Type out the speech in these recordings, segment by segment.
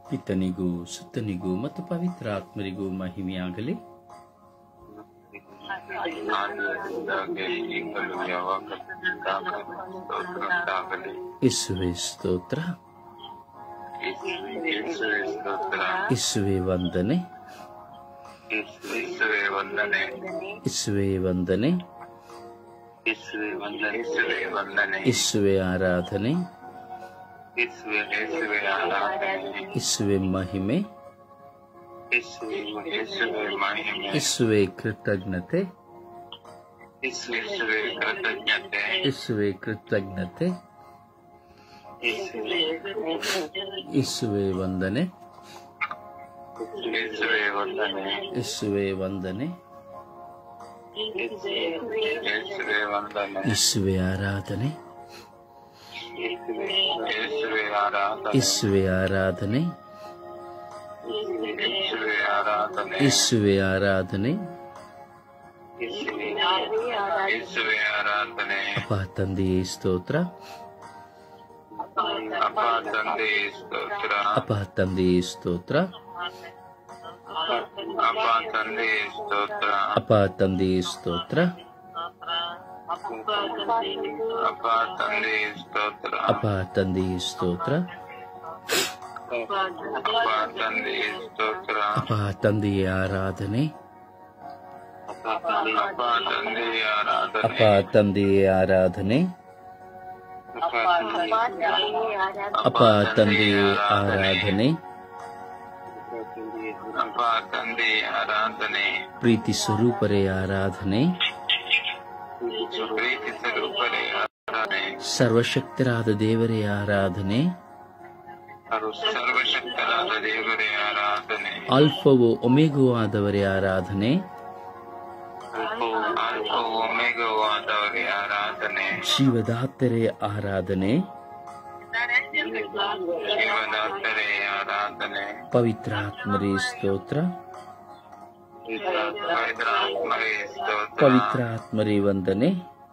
ಪಿತನಿಗೂ ಸುತ್ತನಿಗೂ ಮತ್ತು ಪವಿತ್ರ ಆತ್ಮರಿಗೂ ಮಹಿಮೆಯಾಗಲಿ ಆದಿಯಾಗಿದ್ದಾಗೆ ಈಗಲೂ ಯಾವಾಗಲೂ ಸ್ತೋತ್ರಕ್ಕಾಗಲಿ ಇಸುವೆ ಸ್ತೋತ್ರ ಯೇಸುವೇ ಸ್ತೋತ್ರ ಇಸುವೆ ವಂದನೆ ಯೇಸುವೇ ವಂದನೆ ಇಸುವೆ ವಂದನೆ ಯೇಸುವೇ ವಂದನೆ ಯೇಸುವೇ ವಂದನೆ ಇಸುವೆ ಆರಾಧನೆ ಯೇಸುವೇ ಯೇಸುವೇ ಆರಾಧನೆ ಇಸುವೆ ಮಹಿಮೆ ಯೇಸುವೇ ಯೇಸುವೇ ಮಹಿಮೆ ಇಸುವೆ ಕೃತಜ್ಞತೆ ಯೇಸುವೇ ಕೃತಜ್ಞತೆ ಇಸುವೆ ಕೃತಜ್ಞತೆ ಯೇಸುವೇ ಇಸುವೆ ವಂದನೆ ಯೇಸುವೇ ವಂದನೆ ಇಸುವೆ ವಂದನೆ ಯೇಸುವೇ ವಂದನೆ ಇಸುವೆ ಆರಾಧನೆ ಯೇಸುವೇ ಆರಾಧನೆ ಇಸುವೆ ಆರಾಧನೆ ಯೇಸುವೇ ಆರಾಧನೆ ಇಸುವೆ ಆರಾಧನೆ ಯೇಸುವೇ ಆರಾಧನೆ ಅಪ್ಪ ತಂದೆಯೇ ಸ್ತೋತ್ರ ಅಪ್ಪ ತಂದೆ ಸ್ತೋತ್ರ ಅಪ್ಪ ತಂದೆಯೇ ಸ್ತೋತ್ರ ಅಪ್ಪ ತಂದೆ ಸ್ತೋತ್ರ ಅಪ್ಪ ತಂದೆಯೇ ಸ್ತೋತ್ರ ಅಪ್ಪ ತಂದೆ ಸ್ತೋತ್ರ ಅಪ್ಪ ತಂದೆಯೇ ಸ್ತೋತ್ರ ಅಪ್ಪ ತಂದೆ ಸ್ತೋತ್ರ ಅಪ್ಪ ತಂದೆಯ ಆರಾಧನೆ ಅಪ್ಪ ತಂದೆ ಆರಾಧನೆ ಅಪ್ಪ ತಂದೆಯ ಆರಾಧನೆ ಅಪ್ಪ ತಂದೆಯ ಆರಾಧನೆ ಅಪ್ಪ ತಂದೆ ಆರಾಧನೆ ಪ್ರೀತಿ ಸ್ವರೂಪರೇ ಆರಾಧನೆ ಪ್ರೀತಿ ಸ್ವರೂಪರೇ ಆರಾಧನೆ ಸರ್ವಶಕ್ತರಾದ ದೇವರೇ ಆರಾಧನೆ ಸರ್ವಶಕ್ತರಾದ ದೇವರೇ ಆರಾಧನೆ ಅಲ್ಫವು ಒಮೆಗೂ ಆದವರೇ ಆರಾಧನೆ ಅಲ್ಪವು ಒಮೆಗವಾದವರೇ ಆರಾಧನೆ ಜೀವದಾತರೇ ಆರಾಧನೆ ಜೀವದಾತರೇ ಆರಾಧನೆ ಪವಿತ್ರಾತ್ಮರೇ ಸ್ತೋತ್ರ ಪವಿತ್ರಾತ್ಮರೇ ಸ್ತೋತ್ರ ಪವಿತ್ರಾತ್ಮರೇ ವಂದನೆ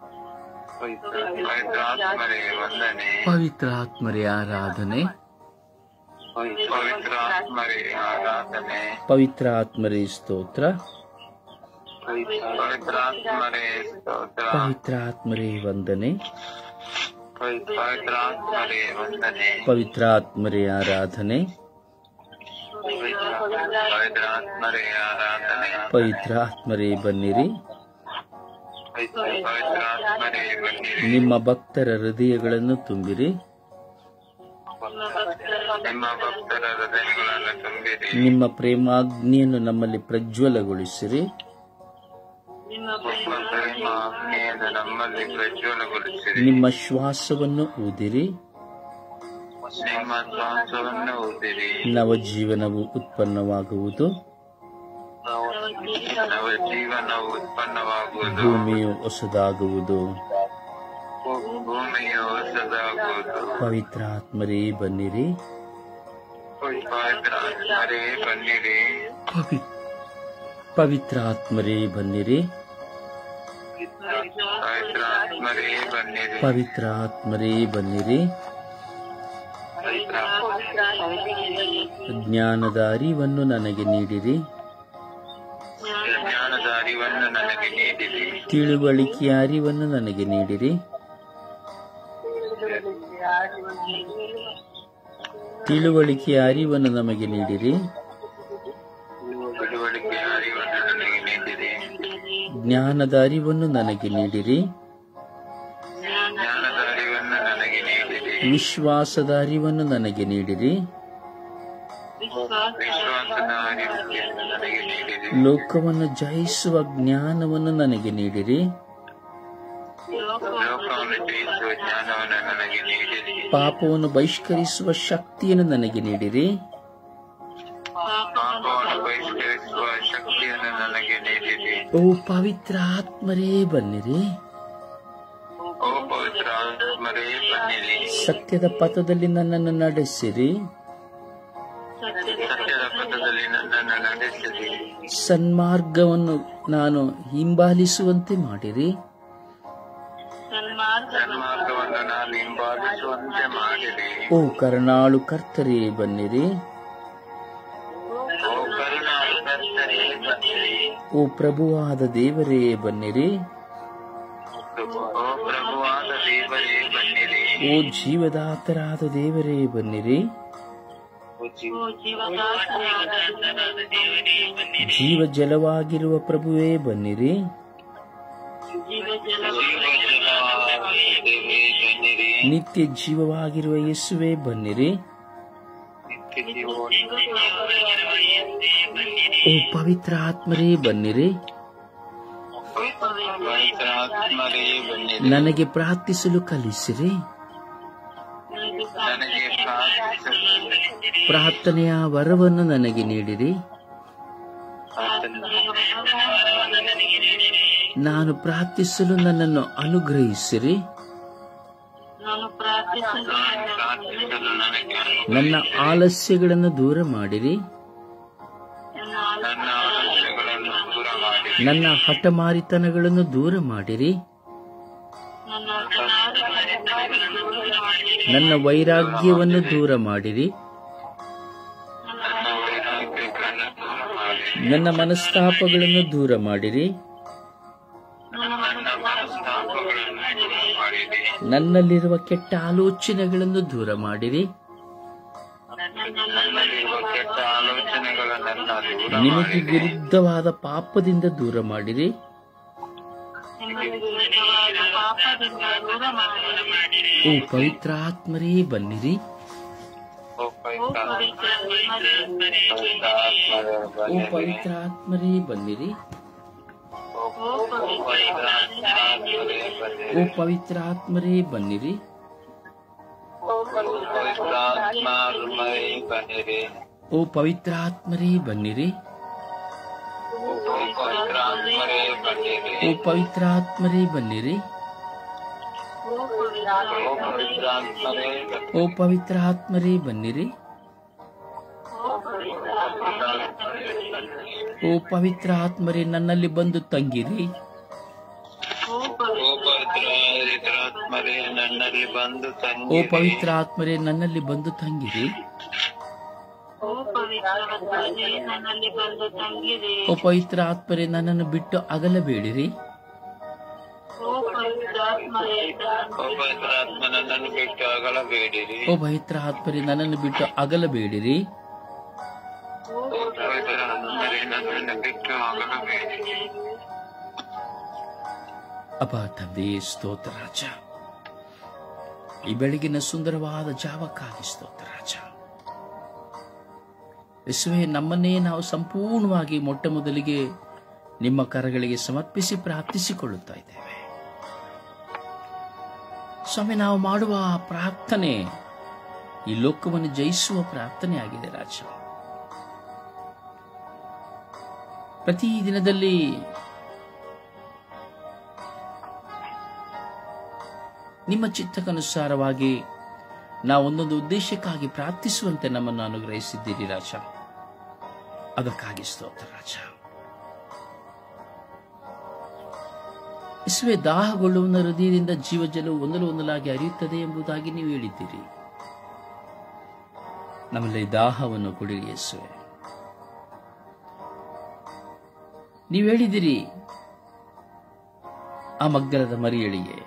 ಪವಿತ್ರಾತ್ಮರೇ ವಂದನೆ ಪವಿತ್ರಾತ್ಮರೇ ಆರಾಧನೆ ಪವಿತ್ರಾತ್ಮರೇ ಆರಾಧನೆ ಪವಿತ್ರಾತ್ಮರೇ ಸ್ತೋತ್ರ ಪವಿತ್ರಾತ್ಮರೇ ಸ್ತೋತ್ರ ಪವಿತ್ರಾತ್ಮರೇ ವಂದನೆ ಪವಿತ್ರಾತ್ಮರೇ ವಂದನೆ ಪವಿತ್ರಾತ್ಮರೇ ಆರಾಧನೆ ಪವಿತ್ರಾತ್ಮರೇ ಆರಾಧನೆ ಪವಿತ್ರಾತ್ಮರೇ ಬನ್ನಿರಿ ಪವಿತ್ರಾತ್ಮರೇ ಬನ್ನಿರಿ ನಿಮ್ಮ ಭಕ್ತರ ಹೃದಯಗಳನ್ನು ತುಂಬಿರಿ ನಿಮ್ಮ ಭಕ್ತರ ಹೃದಯಗಳನ್ನು ತುಂಬಿರಿ ನಿಮ್ಮ ಪ್ರೇಮಾಗ್ನಿಯನ್ನು ನಮ್ಮಲ್ಲಿ ಪ್ರಜ್ವಲಗೊಳಿಸಿರಿ ನಿಮ್ಮ ಪ್ರೇಮ ಅಗ್ನಿಯನ್ನು ನಮ್ಮಲ್ಲಿ ಪ್ರಜ್ವಲಗೊಳಿಸಿರಿ ನಿಮ್ಮ ಶ್ವಾಸವನ್ನು ಊದಿರಿ ನಿಮ್ಮ ಶ್ವಾಸವನ್ನು ಊದಿರಿ ನವಜೀವನವು ಉತ್ಪನ್ನವಾಗುವುದು ನವ ಜೀವನವು ಉತ್ಪನ್ನವಾಗುವುದು ಭೂಮಿಯು ಹೊಸದಾಗುವುದು ಭೂಮಿಯು ಹೊಸದಾಗುವುದು ಪವಿತ್ರಾತ್ಮರೇ ಬನ್ನಿರಿ ಪವಿತ್ರಾತ್ಮರೇ ಬನ್ನಿರಿ ಪವಿ ಪವಿತ್ರಾತ್ಮರೇ ಬನ್ನಿರಿ ಪವಿತ್ರಾತ್ಮರೇ ಬನ್ನಿರಿ ಪವಿತ್ರಾತ್ಮರೇ ಬನ್ನಿರಿ ಜ್ಞಾನದ ಅರಿವನ್ನು ನನಗೆ ನೀಡಿರಿ ಜ್ಞಾನದ ಅರಿವನ್ನು ನನಗೆ ನೀಡಿರಿ ತಿಳುವಳಿಕೆಯ ಅರಿವನ್ನು ನನಗೆ ನೀಡಿರಿ ತಿಳುವಳಿಕೆಯ ಅರಿವನ್ನು ನಮಗೆ ನೀಡಿರಿ ತಿಳುವಳಿಕೆಯ ಅರಿವನ್ನು ನನಗೆ ನೀಡಿರಿ ಜ್ಞಾನದ ಅರಿವನ್ನು ನನಗೆ ನೀಡಿರಿ ಜ್ಞಾನದ ಅರಿವನ್ನು ನನಗೆ ನೀಡಿರಿ ವಿಶ್ವಾಸದ ಅರಿವನ್ನು ನನಗೆ ನೀಡಿರಿ ವಿಶ್ವಾಸದ ಅರಿವನ್ನು ನನಗೆ ನೀಡಿರಿ ಲೋಕವನ್ನು ಜಯಿಸುವ ಜ್ಞಾನವನ್ನು ನನಗೆ ನೀಡಿರಿ ಲೋಕವನ್ನು ಜಯಿಸುವ ಜ್ಞಾನವನ್ನು ನನಗೆ ನೀಡಿರಿ ಪಾಪವನ್ನು ಬಹಿಷ್ಕರಿಸುವ ಶಕ್ತಿಯನ್ನು ನನಗೆ ನೀಡಿರಿ ಪಾಪವನ್ನು ಬಹಿಷ್ಕರಿಸುವ ಶಕ್ತಿಯನ್ನು ನನಗೆ ನೀಡಿರಿ ಓ ಪವಿತ್ರ ಆತ್ಮರೇ ಬನ್ನಿರಿ ಓ ಪವಿತ್ರ ಆತ್ಮರೇ ಬನ್ನಿರಿ ಸತ್ಯದ ಪಥದಲ್ಲಿ ನನ್ನನ್ನು ನಡೆಸಿರಿ ಸತ್ಯದ ಪಥದಲ್ಲಿ ನನ್ನನ್ನು ನಡೆಸಿರಿ ಸನ್ಮಾರ್ಗವನ್ನು ನಾನು ಹಿಂಬಾಲಿಸುವಂತೆ ಮಾಡಿರಿ ಸನ್ಮಾರ್ಗವನ್ನು ನಾನು ಹಿಂಬಾಲಿಸುವಂತೆ ಮಾಡಿರಿ ಓ ಕರುಣಾಳು ಕರ್ತರೇ ಬನ್ನಿರಿ ಓ ಪ್ರಭುವಾದ ದೇವರೇ ಬನ್ನಿರಿ ಓ ಪ್ರಭುವಾದ ದೇವರೇ ಬನ್ನಿರಿ ಓ ಜೀವದಾತರಾದ ದೇವರೇ ಬನ್ನಿರಿ ಜೀವ ಜಲವಾಗಿರುವ ಪ್ರಭುವೇ ಬನ್ನಿರಿ ದೇವೇ ಬನ್ನಿರಿ ನಿತ್ಯ ಜೀವವಾಗಿರುವ ಯೇಸುವೇ ಬನ್ನಿರಿ ನಿತ್ಯ ಜೀವ ಓ ಪವಿತ್ರ ಆತ್ಮರೇ ಬನ್ನಿರಿ ಪವಿತ್ರ ಆತ್ಮರೇ ಬನ್ನಿರಿ ನನಗೆ ಪ್ರಾರ್ಥಿಸಲು ಕಲಿಸಿರಿ ನನಗೆ ಪ್ರಾರ್ಥಿಸಲು ಪ್ರಾರ್ಥನೆಯ ವರವನ್ನು ನನಗೆ ನೀಡಿರಿ ನಾನು ಪ್ರಾರ್ಥಿಸಲು ನನ್ನನ್ನು ಅನುಗ್ರಹಿಸಿರಿ ಪ್ರಾರ್ಥಿಸಲು ನನಗೆ ನನ್ನ ಆಲಸ್ಯಗಳನ್ನು ದೂರ ಮಾಡಿರಿ ನನ್ನ ಆಲೋಚನೆಗಳನ್ನು ದೂರ ಮಾಡಿ ನನ್ನ ಹಠಮಾರಿತನಗಳನ್ನು ದೂರ ಮಾಡಿರಿ ನನ್ನ ವೈರಾಗ್ಯವನ್ನು ದೂರ ಮಾಡಿರಿ ನನ್ನ ವೈರಾಗ್ಯಗಳನ್ನು ದೂರ ಮಾಡಿ ನನ್ನ ಮನಸ್ತಾಪಗಳನ್ನು ದೂರ ಮಾಡಿರಿ ನನ್ನ ಮನಸ್ತಾಪಗಳನ್ನು ದೂರ ಮಾಡಿರಿ ನನ್ನಲ್ಲಿರುವ ಕೆಟ್ಟ ಆಲೋಚನೆಗಳನ್ನು ದೂರ ಮಾಡಿರಿ ನನ್ನಲ್ಲಿರುವ ಕೆಟ್ಟ ಆಲೋಚನೆಗಳನ್ನೆಲ್ಲ ದೂರ ನಿಮಗೆ ಮಾಡಿರಿ ವಿರುದ್ಧವಾದ ಪಾಪದಿಂದ ದೂರ ಮಾಡಿರಿ ಓ ಪವಿತ್ರ ಆತ್ಮರೇ ಬನ್ನಿರಿ ಓ ಪವಿತ್ರ ಪವಿತ್ರ ಆತ್ಮರೇ ಓ ಬನ್ನಿರಿ. ಪವಿತ್ರ ಆತ್ಮರೇ ಬನ್ನಿರಿ ಓ ಪವಿತ್ರ ಆತ್ಮರೇ ಬನ್ನಿರಿ. ಓ ಪವಿತ್ರ ಆತ್ಮರೇ ಬನ್ನಿರಿ ಪವಿತ್ರ ಆತ್ಮರೇ ಬನ್ನಿರಿ ಓ ಪವಿತ್ರ ಆತ್ಮರೇ ಬನ್ನಿರಿ ಓ ಪವಿತ್ರ ಆತ್ಮರೇ ಬನ್ನಿರಿ ಓ ಪವಿತ್ರ ಆತ್ಮರೇ ಬನ್ನಿರಿ ಓ ಪವಿತ್ರ ಆತ್ಮರೇ ಓ ಪವಿತ್ರ ಆತ್ಮರೇ ಬನ್ನಿರಿ ಓ ಪವಿತ್ರ ಆತ್ಮರೇ ನನ್ನಲ್ಲಿ ಬಂದು ತಂಗಿರಿ ಓ ಪವಿತ್ರ ಆತ್ಮರೇ ನನ್ನಲ್ಲಿ ಬಂದು ಓ ತಂಗಿ ಪವಿತ್ರ ಆತ್ಮರೇ ನನ್ನಲ್ಲಿ ಬಂದು ತಂಗಿರಿ ನನ್ನಲ್ಲಿ ಬಂದು ತಂಗಿರಿ ಓ ಪವಿತ್ರ ಆತ್ಮರೇ ನನ್ನನ್ನು ಬಿಟ್ಟು ಅಗಲಬೇಡಿರಿ ಓ ಪವಿತ್ರ ಆತ್ಮರೇ ಓ ಪವಿತ್ರ ಆತ್ಮ ನನ್ನನ್ನು ಬಿಟ್ಟು ಅಗಲಬೇಡಿರಿ ಓ ಪವಿತ್ರ ಆತ್ಮರೇ ನನ್ನನ್ನು ಬಿಟ್ಟು ಅಗಲಬೇಡಿರಿ ಓ ಪವಿತ್ರ ಆತ್ಮರೇ ನನ್ನನ್ನು ಬಿಟ್ಟು ಅಗಲಬೇಡಿರಿ ಅಪ್ಪ ತಂದೆ ಸ್ತೋತ್ರ ರಾಜ ಈ ಬೆಳಗಿನ ಸುಂದರವಾದ ಜಾವಕ್ಕಾಗಿ ಸ್ತೋತ್ರ ರಾಜ ಯೇಸುವೆ ನಮ್ಮನ್ನೇ ನಾವು ಸಂಪೂರ್ಣವಾಗಿ ಮೊಟ್ಟ ಮೊದಲಿಗೆ ನಿಮ್ಮ ಕರಗಳಿಗೆ ಸಮರ್ಪಿಸಿ ಪ್ರಾರ್ಥಿಸಿಕೊಳ್ಳುತ್ತಾ ಇದ್ದೇವೆ ಸ್ವಾಮಿ ನಾವು ಮಾಡುವ ಪ್ರಾರ್ಥನೆ ಈ ಲೋಕವನ್ನು ಜಯಿಸುವ ಪ್ರಾರ್ಥನೆ ಆಗಿದೆ ರಾಜ ಪ್ರತಿ ದಿನದಲ್ಲಿ ನಿಮ್ಮ ಚಿತ್ತಕ್ಕನುಸಾರವಾಗಿ ನಾವು ಒಂದೊಂದು ಉದ್ದೇಶಕ್ಕಾಗಿ ಪ್ರಾರ್ಥಿಸುವಂತೆ ನಮ್ಮನ್ನು ಅನುಗ್ರಹಿಸಿದ್ದೀರಿ ರಾಜ ಅದಕ್ಕಾಗಿ ಸ್ತೋತ್ರ ರಾಜ ಇಸುವೆ ದಾಹಗೊಳ್ಳುವ ಹೃದಯದಿಂದ ಜೀವಜಲವು ಒಂದಲು ಒಂದಲಾಗಿ ಹರಿಯುತ್ತದೆ ಎಂಬುದಾಗಿ ನೀವು ಹೇಳಿದ್ದೀರಿ ನಮ್ಮಲ್ಲಿ ದಾಹವನ್ನು ಕುಡಿರಿ ಯೇಸುವೆ ನೀವು ಹೇಳಿದಿರಿ ಆ ಮಗ್ಗಲದ ಮರಿಯಳಿಗೆ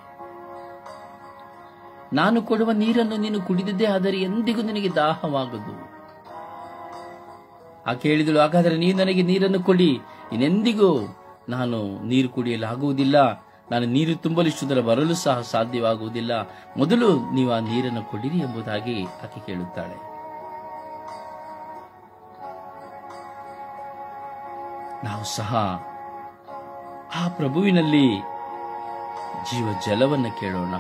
ನಾನು ಕೊಡುವ ನೀರನ್ನು ನೀನು ಕುಡಿದಿದ್ದೇ ಆದರೆ ಎಂದಿಗೂ ನಿನಗೆ ದಾಹವಾಗದು ಆಕೆ ಹೇಳಿದಳು ಹಾಗಾದರೆ ನೀವು ನನಗೆ ನೀರನ್ನು ಕೊಡಿ ಇನ್ನೆಂದಿಗೂ ನಾನು ನೀರು ಕುಡಿಯಲು ಆಗುವುದಿಲ್ಲ ನಾನು ನೀರು ತುಂಬಲು ಇಷ್ಟು ದೂರ ಬರಲು ಸಹ ಸಾಧ್ಯವಾಗುವುದಿಲ್ಲ ಮೊದಲು ನೀವು ಆ ನೀರನ್ನು ಕೊಡಿರಿ ಎಂಬುದಾಗಿ ಆಕೆ ಕೇಳುತ್ತಾಳೆ ನಾವು ಸಹ ಆ ಪ್ರಭುವಿನಲ್ಲಿ ಜೀವ ಜಲವನ್ನು ಕೇಳೋಣ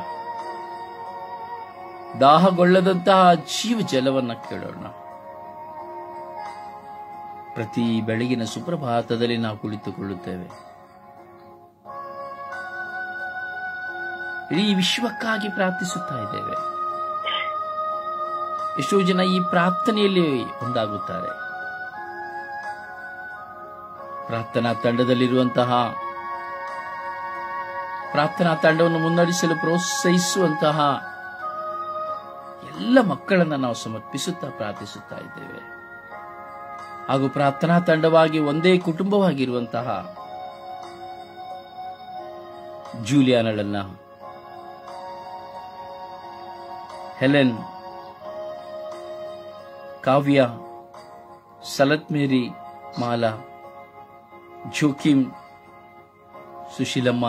ದಾಹಗೊಳ್ಳದಂತಹ ಜೀವ ಜಲವನ್ನ ಕೇಳೋಣ ಪ್ರತಿ ಬೆಳಗಿನ ಸುಪ್ರಭಾತದಲ್ಲಿ ನಾವು ಕುಳಿತುಕೊಳ್ಳುತ್ತೇವೆ ಇಡೀ ವಿಶ್ವಕ್ಕಾಗಿ ಪ್ರಾರ್ಥಿಸುತ್ತಾ ಇದ್ದೇವೆ ಎಷ್ಟೋ ಜನ ಈ ಪ್ರಾರ್ಥನೆಯಲ್ಲಿ ಒಂದಾಗುತ್ತಾರೆ ಪ್ರಾರ್ಥನಾ ತಂಡದಲ್ಲಿರುವಂತಹ ಪ್ರಾರ್ಥನಾ ತಂಡವನ್ನು ಮುನ್ನಡೆಸಲು ಪ್ರೋತ್ಸಾಹಿಸುವಂತಹ ಎಲ್ಲ ಮಕ್ಕಳನ್ನ ನಾವು ಸಮರ್ಪಿಸುತ್ತಾ ಪ್ರಾರ್ಥಿಸುತ್ತಾ ಇದ್ದೇವೆ ಹಾಗೂ ಪ್ರಾರ್ಥನಾ ತಂಡವಾಗಿ ಒಂದೇ ಕುಟುಂಬವಾಗಿರುವಂತಹ ಜೂಲಿಯಾನಳನ್ನ ಹೆಲೆನ್ ಕಾವ್ಯ ಸಲತ್ Mary Mala Joachim Sushilamma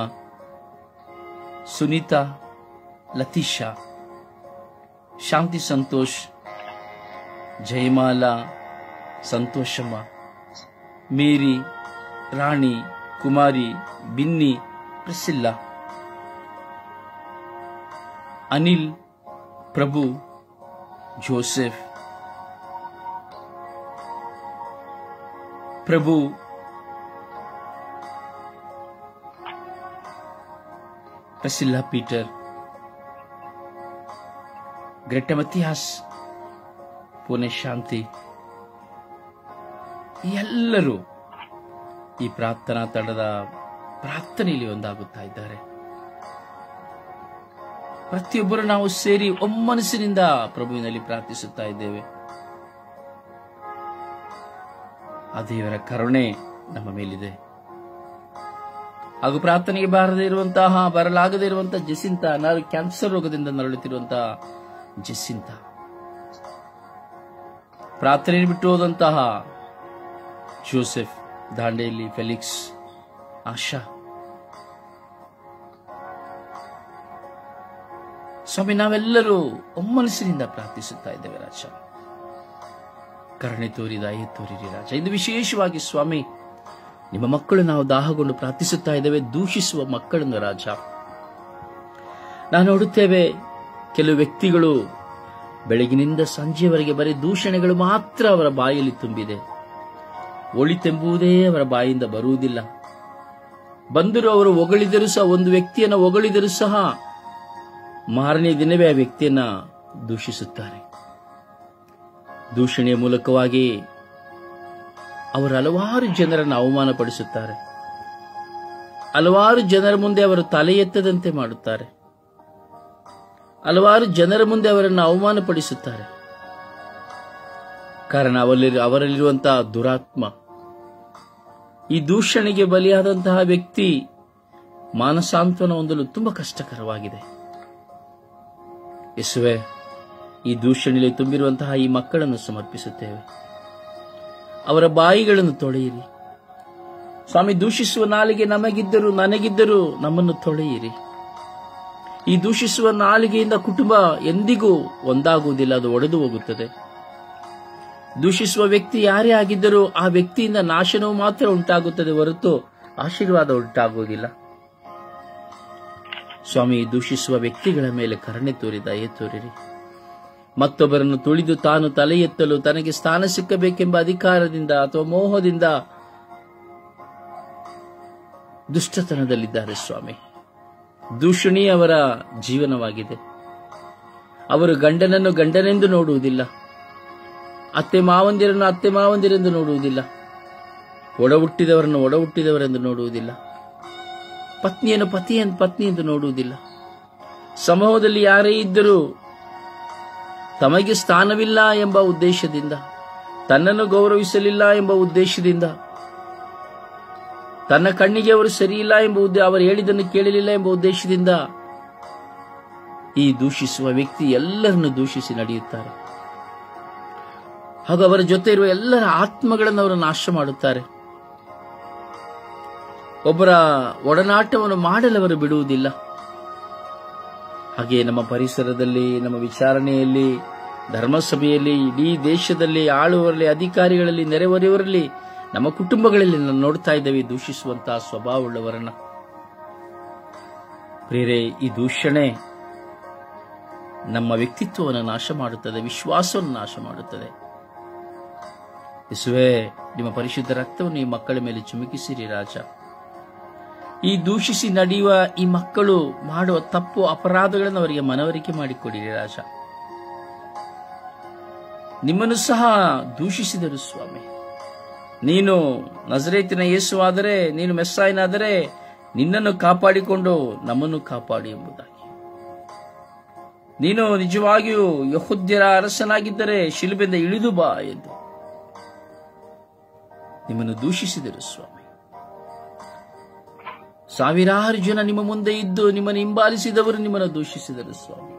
Sunita Latisha Shanti Santosh Jayamala Santoshamma Mary Rani Kumari Binny Priscilla Anil Prabhu Joseph Prabhu Priscilla Peter Greta Mathias Pune Shanti ಈ ಎಲ್ಲರೂ ಈ ಪ್ರಾರ್ಥನಾ ತಂಡದ ಪ್ರಾರ್ಥನೆಯಲ್ಲಿ ಒಂದಾಗುತ್ತಾ ಇದ್ದಾರೆ ಪ್ರತಿಯೊಬ್ಬರು ನಾವು ಸೇರಿ ಒಮ್ಮನಸ್ಸಿನಿಂದ ಪ್ರಭುವಿನಲ್ಲಿ ಪ್ರಾರ್ಥಿಸುತ್ತಾ ಇದ್ದೇವೆ ಆ ದೇವರ ಕರುಣೆ ನಮ್ಮ ಮೇಲಿದೆ ಹಾಗೂ ಪ್ರಾರ್ಥನೆಗೆ ಬಾರದೇ ಇರುವಂತಹ ಬರಲಾಗದೇ ಇರುವಂತಹ ಜೆಸಿಂತ ನಾನು ಕ್ಯಾನ್ಸರ್ ರೋಗದಿಂದ ನರಳುತ್ತಿರುವಂತಹ ಜೆಸಿಂತ ಪ್ರಾರ್ಥನೆ ಬಿಟ್ಟು ಹೋದಂತಹ ಜೋಸೆಫ್ ದಾಂಡೇಲಿ ಫೆಲಿಕ್ಸ್ ಆಶಾ ಸ್ವಾಮಿ ನಾವೆಲ್ಲರೂ ಒಮ್ಮನಸ್ಸಿನಿಂದ ಪ್ರಾರ್ಥಿಸುತ್ತಾ ಇದ್ದೇವೆ ರಾಜ ಕರುಣೆ ತೋರಿ ದಯೆ ತೋರಿರಿ ರಾಜ ಇದು ವಿಶೇಷವಾಗಿ ಸ್ವಾಮಿ ನಿಮ್ಮ ಮಕ್ಕಳು ನಾವು ದಾಹಗೊಂಡು ಪ್ರಾರ್ಥಿಸುತ್ತಾ ಇದ್ದೇವೆ ದೂಷಿಸುವ ಮಕ್ಕಳನ್ನು ರಾಜ ನಾವು ನೋಡುತ್ತೇವೆ ಕೆಲವು ವ್ಯಕ್ತಿಗಳು ಬೆಳಗಿನಿಂದ ಸಂಜೆಯವರೆಗೆ ಬರೀ ದೂಷಣೆಗಳು ಮಾತ್ರ ಅವರ ಬಾಯಲ್ಲಿ ತುಂಬಿದೆ ಒಳಿತೆಂಬುದೇ ಅವರ ಬಾಯಿಂದ ಬರುವುದಿಲ್ಲ ಬಂದರು ಅವರು ಹೊಗಳಿದರೂ ಸಹ ಒಂದು ವ್ಯಕ್ತಿಯನ್ನು ಹೊಗಳಿದರೂ ಸಹ ಮಾರನೇ ದಿನವೇ ಆ ವ್ಯಕ್ತಿಯನ್ನ ದೂಷಿಸುತ್ತಾರೆ ದೂಷಣೆಯ ಮೂಲಕವಾಗಿ ಅವರು ಹಲವಾರು ಜನರನ್ನು ಅವಮಾನಪಡಿಸುತ್ತಾರೆ ಹಲವಾರು ಜನರ ಮುಂದೆ ಅವರು ತಲೆ ಎತ್ತದಂತೆ ಮಾಡುತ್ತಾರೆ ಹಲವಾರು ಜನರ ಮುಂದೆ ಅವರನ್ನು ಅವಮಾನಪಡಿಸುತ್ತಾರೆ ಕಾರಣ ಅವರಲ್ಲಿ ಅವರಲ್ಲಿರುವಂತಹ ದುರಾತ್ಮ ಈ ದೂಷಣೆಗೆ ಬಲಿಯಾದಂತಹ ವ್ಯಕ್ತಿ ಮಾನಸಾಂತ್ವನ ಹೊಂದಲು ತುಂಬಾ ಕಷ್ಟಕರವಾಗಿದೆ ಯೇಸುವೆ ಈ ದೂಷಣೆಯಲ್ಲಿ ತುಂಬಿರುವಂತಹ ಈ ಮಕ್ಕಳನ್ನು ಸಮರ್ಪಿಸುತ್ತೇವೆ ಅವರ ಬಾಯಿಗಳನ್ನು ತೊಳೆಯಿರಿ ಸ್ವಾಮಿ ದೂಷಿಸುವ ನಾಲಿಗೆ ನಮಗಿದ್ದರೂ ನನಗಿದ್ದರೂ ನಮ್ಮನ್ನು ತೊಳೆಯಿರಿ ಈ ದೂಷಿಸುವ ನಾಲಿಗೆಯಿಂದ ಕುಟುಂಬ ಎಂದಿಗೂ ಒಂದಾಗುವುದಿಲ್ಲ ಅದು ಒಡೆದು ಹೋಗುತ್ತದೆ ದೂಷಿಸುವ ವ್ಯಕ್ತಿ ಯಾರೇ ಆಗಿದ್ದರೂ ಆ ವ್ಯಕ್ತಿಯಿಂದ ನಾಶನವು ಮಾತ್ರ ಉಂಟಾಗುತ್ತದೆ ಹೊರತು ಆಶೀರ್ವಾದ ಉಂಟಾಗುವುದಿಲ್ಲ ಸ್ವಾಮಿ ದೂಷಿಸುವ ವ್ಯಕ್ತಿಗಳ ಮೇಲೆ ಕರುಣೆ ತೋರಿ ದಯೆ ತೋರಿರಿ ಮತ್ತೊಬ್ಬರನ್ನು ತುಳಿದು ತಾನು ತಲೆ ಎತ್ತಲು ತನಗೆ ಸ್ಥಾನ ಸಿಕ್ಕಬೇಕೆಂಬ ಅಧಿಕಾರದಿಂದ ಅಥವಾ ಮೋಹದಿಂದ ದುಷ್ಟತನದಲ್ಲಿದ್ದಾರೆ ಸ್ವಾಮಿ ದೂಷಣಿ ಅವರ ಜೀವನವಾಗಿದೆ ಅವರು ಗಂಡನನ್ನು ಗಂಡನೆಂದು ನೋಡುವುದಿಲ್ಲ ಅತ್ತೆ ಮಾವಂದಿರನ್ನು ಅತ್ತೆ ಮಾವಂದಿರೆಂದು ನೋಡುವುದಿಲ್ಲ ಒಡ ಹುಟ್ಟಿದವರನ್ನು ಒಡ ಹುಟ್ಟಿದವರೆಂದು ನೋಡುವುದಿಲ್ಲ ಪತ್ನಿಯನ್ನು ಪತಿಯನ್ನು ಪತ್ನಿ ಎಂದು ನೋಡುವುದಿಲ್ಲ ಸಮೂಹದಲ್ಲಿ ಯಾರೇ ಇದ್ದರೂ ತಮಗೆ ಸ್ಥಾನವಿಲ್ಲ ಎಂಬ ಉದ್ದೇಶದಿಂದ ತನ್ನನ್ನು ಗೌರವಿಸಲಿಲ್ಲ ಎಂಬ ಉದ್ದೇಶದಿಂದ ತನ್ನ ಕಣ್ಣಿಗೆ ಅವರು ಸರಿಯಿಲ್ಲ ಎಂಬ ಉದ್ದೇ ಅವರು ಹೇಳಿದ್ದನ್ನು ಕೇಳಲಿಲ್ಲ ಎಂಬ ಉದ್ದೇಶದಿಂದ ಈ ದೂಷಿಸುವ ವ್ಯಕ್ತಿ ಎಲ್ಲರನ್ನು ದೂಷಿಸಿ ನಡೆಯುತ್ತಾರೆ ಹಾಗೂ ಅವರ ಜೊತೆ ಇರುವ ಎಲ್ಲರ ಆತ್ಮಗಳನ್ನು ಅವರು ನಾಶ ಮಾಡುತ್ತಾರೆ ಒಬ್ಬರ ಒಡನಾಟವನ್ನು ಮಾಡಲು ಅವರು ಬಿಡುವುದಿಲ್ಲ ಹಾಗೆ ನಮ್ಮ ಪರಿಸರದಲ್ಲಿ ನಮ್ಮ ವಿಚಾರಣೆಯಲ್ಲಿ ಧರ್ಮಸಭೆಯಲ್ಲಿ ಇಡೀ ದೇಶದಲ್ಲಿ ಆಳುವರಲ್ಲಿ ಅಧಿಕಾರಿಗಳಲ್ಲಿ ನೆರೆಹೊರೆಯವರಲ್ಲಿ ನಮ್ಮ ಕುಟುಂಬಗಳಲ್ಲಿ ನಾವು ನೋಡ್ತಾ ಇದ್ದೇವೆ ದೂಷಿಸುವಂತಹ ಸ್ವಭಾವವುಳ್ಳವರನ್ನ ಪ್ರೇರೆ ಈ ದೂಷಣೆ ನಮ್ಮ ವ್ಯಕ್ತಿತ್ವವನ್ನು ನಾಶ ಮಾಡುತ್ತದೆ ವಿಶ್ವಾಸವನ್ನು ನಾಶ ಮಾಡುತ್ತದೆ ಯೇಸುವೆ ನಿಮ್ಮ ಪರಿಶುದ್ಧ ರಕ್ತವನ್ನು ಈ ಮಕ್ಕಳ ಮೇಲೆ ಚುಮುಕಿಸಿರಿ ರಾಜ ಈ ದೂಷಿಸಿ ನಡೆಯುವ ಈ ಮಕ್ಕಳು ಮಾಡುವ ತಪ್ಪು ಅಪರಾಧಗಳನ್ನು ಅವರಿಗೆ ಮನವರಿಕೆ ಮಾಡಿಕೊಡಿರಿ ರಾಜ ನಿಮ್ಮನ್ನು ಸಹ ದೂಷಿಸಿದರು ಸ್ವಾಮಿ ನೀನು ನಜರೇತಿನ ಯೇಸುವಾದರೆ ನೀನು ಮೆಸ್ಸಾಯನಾದರೆ ನಿನ್ನನ್ನು ಕಾಪಾಡಿಕೊಂಡು ನಮ್ಮನ್ನು ಕಾಪಾಡಿ ಎಂಬುದಾಗಿ ನೀನು ನಿಜವಾಗಿಯೂ ಯಹುದ್ಯರ ಅರಸನಾಗಿದ್ದರೆ ಶಿಲುಬೆಯಿಂದ ಇಳಿದು ಬಾ ಎಂದು ನಿಮ್ಮನ್ನು ದೂಷಿಸಿದರು ಸ್ವಾಮಿ ಸಾವಿರಾರು ಜನ ನಿಮ್ಮ ಮುಂದೆ ಇದ್ದು ನಿಮ್ಮನ್ನು ಹಿಂಬಾಲಿಸಿದವರು ನಿಮ್ಮನ್ನು ದೂಷಿಸಿದರು ಸ್ವಾಮಿ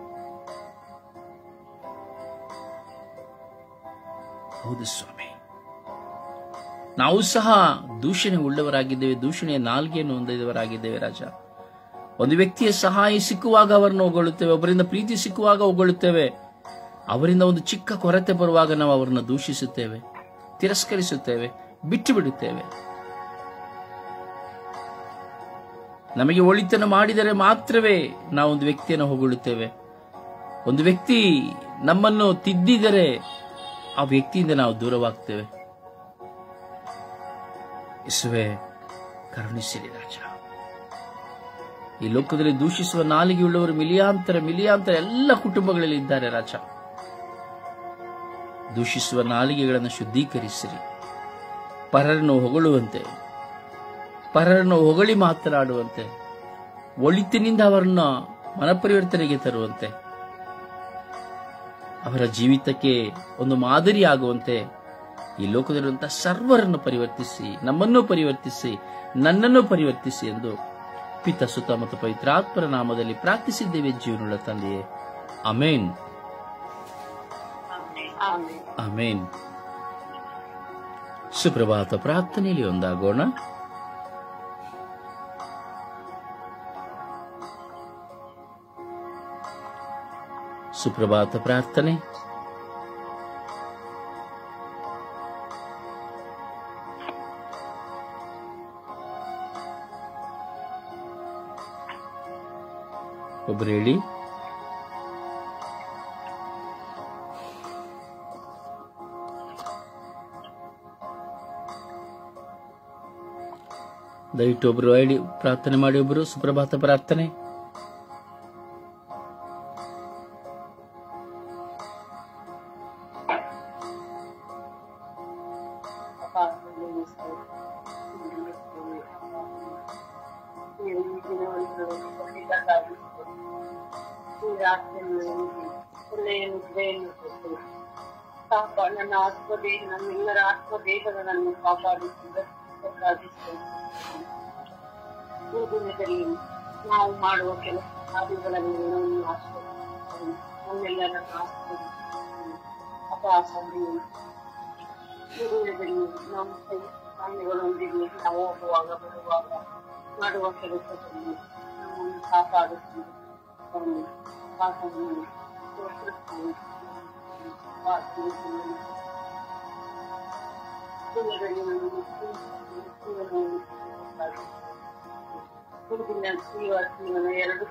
ಹೌದು ಸ್ವಾಮಿ ನಾವು ಸಹ ದೂಷಣೆ ಉಳ್ಳವರಾಗಿದ್ದೇವೆ ದೂಷಣೆಯ ನಾಲ್ಗೆಯನ್ನು ಹೊಂದಿದವರಾಗಿದ್ದೇವೆ ರಾಜ ಒಂದು ವ್ಯಕ್ತಿಯ ಸಹಾಯ ಸಿಕ್ಕುವಾಗ ಅವರನ್ನು ಹೊಗಳುತ್ತೇವೆ ಒಬ್ಬರಿಂದ ಪ್ರೀತಿ ಸಿಕ್ಕುವಾಗ ಹೊಗಳುತ್ತೇವೆ ಅವರಿಂದ ಒಂದು ಚಿಕ್ಕ ಕೊರತೆ ಬರುವಾಗ ನಾವು ಅವರನ್ನು ದೂಷಿಸುತ್ತೇವೆ ತಿರಸ್ಕರಿಸುತ್ತೇವೆ ಬಿಟ್ಟು ಬಿಡುತ್ತೇವೆ ನಮಗೆ ಒಳಿತನ್ನು ಮಾಡಿದರೆ ಮಾತ್ರವೇ ನಾವು ಒಂದು ವ್ಯಕ್ತಿಯನ್ನು ಹೊಗಳುತ್ತೇವೆ ಒಂದು ವ್ಯಕ್ತಿ ನಮ್ಮನ್ನು ತಿದ್ದಿದರೆ ಆ ವ್ಯಕ್ತಿಯಿಂದ ನಾವು ದೂರವಾಗ್ತೇವೆ ಇಸುವೆ ಕರುಣಿಸಿರಿ ರಾಜ ಈ ಲೋಕದಲ್ಲಿ ದೂಷಿಸುವ ನಾಲಿಗೆಯುಳ್ಳವರು ಮಿಲಿಯಾಂತರ ಮಿಲಿಯಾಂತರ ಎಲ್ಲ ಕುಟುಂಬಗಳಲ್ಲಿ ಇದ್ದಾರೆ ರಾಜ ದೂಷಿಸುವ ನಾಲಿಗೆಗಳನ್ನು ಶುದ್ಧೀಕರಿಸಿರಿ ಪರರನ್ನು ಹೊಗಳುವಂತೆ ಪರರನ್ನು ಹೊಗಳಿ ಮಾತನಾಡುವಂತೆ ಒಳಿತಿನಿಂದ ಅವರನ್ನ ಮನಪರಿವರ್ತನೆಗೆ ತರುವಂತೆ ಅವರ ಜೀವಿತಕ್ಕೆ ಒಂದು ಮಾದರಿಯಾಗುವಂತೆ ಈ ಲೋಕದಲ್ಲಿರುವಂತಹ ಸರ್ವರನ್ನು ಪರಿವರ್ತಿಸಿ ನಮ್ಮನ್ನು ಪರಿವರ್ತಿಸಿ ನನ್ನನ್ನು ಪರಿವರ್ತಿಸಿ ಎಂದು ಪಿತ ಸುತ ಮತ್ತು ಪವಿತ್ರಾತ್ಮರ ನಾಮದಲ್ಲಿ ಪ್ರಾರ್ಥಿಸಿದ್ದೇವೆ ಜೀವನಗಳ ತಂದೆಯೇ ಅಮೇನ್ ಅಮೇನ್ ಸುಪ್ರಭಾತ ಪ್ರಾರ್ಥನೆಯಲ್ಲಿ ಒಂದಾಗೋಣ ಸುಪ್ರಭಾತ ಪ್ರಾರ್ಥನೆ ಒಬ್ಬರು ಹೇಳಿ ದಯವಿಟ್ಟು ಒಬ್ರು ಹೇಳಿ ಪ್ರಾರ್ಥನೆ ಮಾಡಿ ಒಬ್ರು ಸುಪ್ರಭಾತ ಪ್ರಾರ್ಥನೆ ಕಾಪಾಡು ನನ್ನ ಆತ್ಮದೇಹ ನನ್ನೆಲ್ಲರ ಆತ್ಮದೇಹಗಳನ್ನು ಕಾಪಾಡುತ್ತಿದ್ದ ಈ ದಿನದಲ್ಲಿ ನಾವು ಮಾಡುವ ಕೆಲಸ ಕಾರ್ಯಗಳನ್ನು ನಮ್ಮನ್ನು ಆಶೀರ್ವದಿಸು. ನಮ್ಮೆಲ್ಲರ ಆಶೀರ್ವದಿಸು. ಅಪ್ಪ ತಂದೆಯೇ, ಈ ದಿನದಲ್ಲಿ ನಮ್ಮ ಕೈ ಕಾರಣಗಳೊಂದಿಗೆ ನಾವು ಹೋಗುವಾಗ ಬರುವಾಗ ಮಾಡುವ ಕೆಲಸದಲ್ಲಿ ನಮ್ಮನ್ನು ಕಾಪಾಡುತ್ತೀವಿ ತಂದೆ, ಆತನನ್ನು ಸ್ತೋತ್ರಿಸುತ್ತೇವೆ. ಪ್ರಾರ್ಥಿಸುತ್ತೇವೆ. ದಿನದಲ್ಲಿ ನಮ್ಮನ್ನು ಜೀವನವನ್ನು ಕೊಡುತ್ತಾರೆ. ಹುಡುಗಿನ ಜೀವ ಜೀವನ ಎರಡು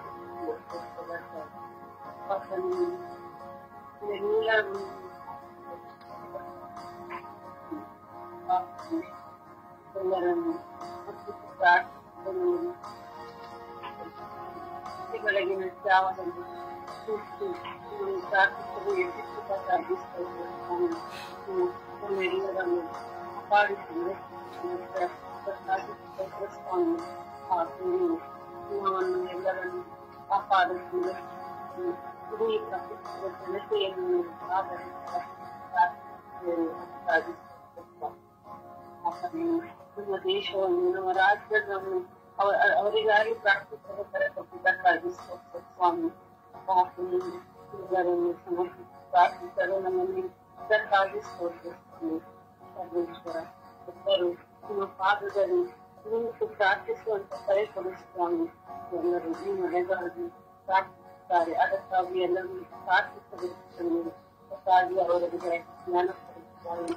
ಎಲ್ಲರೂ ಎಲ್ಲರನ್ನು ಪ್ರಾರ್ಥಿಸುತ್ತೇನೆ. ಈ ಬೆಳಗಿನ ಜಾವದಲ್ಲಿ ಕೂತು ನೀವು ಪ್ರಾರ್ಥಿಸಲು ಎದ್ದಿದ್ದು ಪ್ರಾರ್ಥಿಸುತ್ತೇವೆ. ನೀವು ನಮ್ಮೆಲ್ಲರನ್ನು ಕಾಪಾಡಿಕೊಂಡು ಸ್ವಾಮಿ ಹಾಗೂ ನೀವು ಜೀವವನ್ನು ಎಲ್ಲರನ್ನು ಕಾಪಾಡಿಕೊಂಡು ಇಡೀ ಪ್ರಪಂಚದ ಜನತೆಯನ್ನು ಆಧರಿಸಿದ ನಮ್ಮ ದೇಶವನ್ನು ನಮ್ಮ ರಾಜ್ಯವನ್ನು ಅವ- ಅವರಿಗಾಗಿ ಪ್ರಾರ್ಥಿಸಲು ಕರೆಕೊಟ್ಟಿದ್ದಕ್ಕಾಗಿ ಸ್ತೋತ್ರ ಸ್ವಾಮಿ ಹಾಗೂ ನೀವು ಎಲ್ಲರನ್ನು ಸಮರ್ಪಿಸಿ ಪ್ರಾರ್ಥಿಸಲು ನಮ್ಮಲ್ಲಿ ಇದಕ್ಕಾಗಿ ಸ್ತೋತ್ರ ಸ್ವಾಮಿ ಸರ್ವೇಶ್ವರ ಎಲ್ಲರೂ ನಿಮ್ಮ ಪಾದದಲ್ಲಿ ನಿಂತು ಪ್ರಾರ್ಥಿಸುವಂತ ಕರೆ ಕೊಡು ಸ್ವಾಮಿ ಎಲ್ಲರೂ ಈ ಮನೆಗಾಗಿ ಪ್ರಾರ್ಥಿಸುತ್ತಾರೆ ಅದಕ್ಕಾಗಿ ಎಲ್ಲರೂ ಪ್ರಾರ್ಥಿಸಬೇಕು ತಂದೆ. ಅದಕ್ಕಾಗಿ ಅವರಿಗೆ ಜ್ಞಾನ ಕೊಡುತ್ತಾರೆ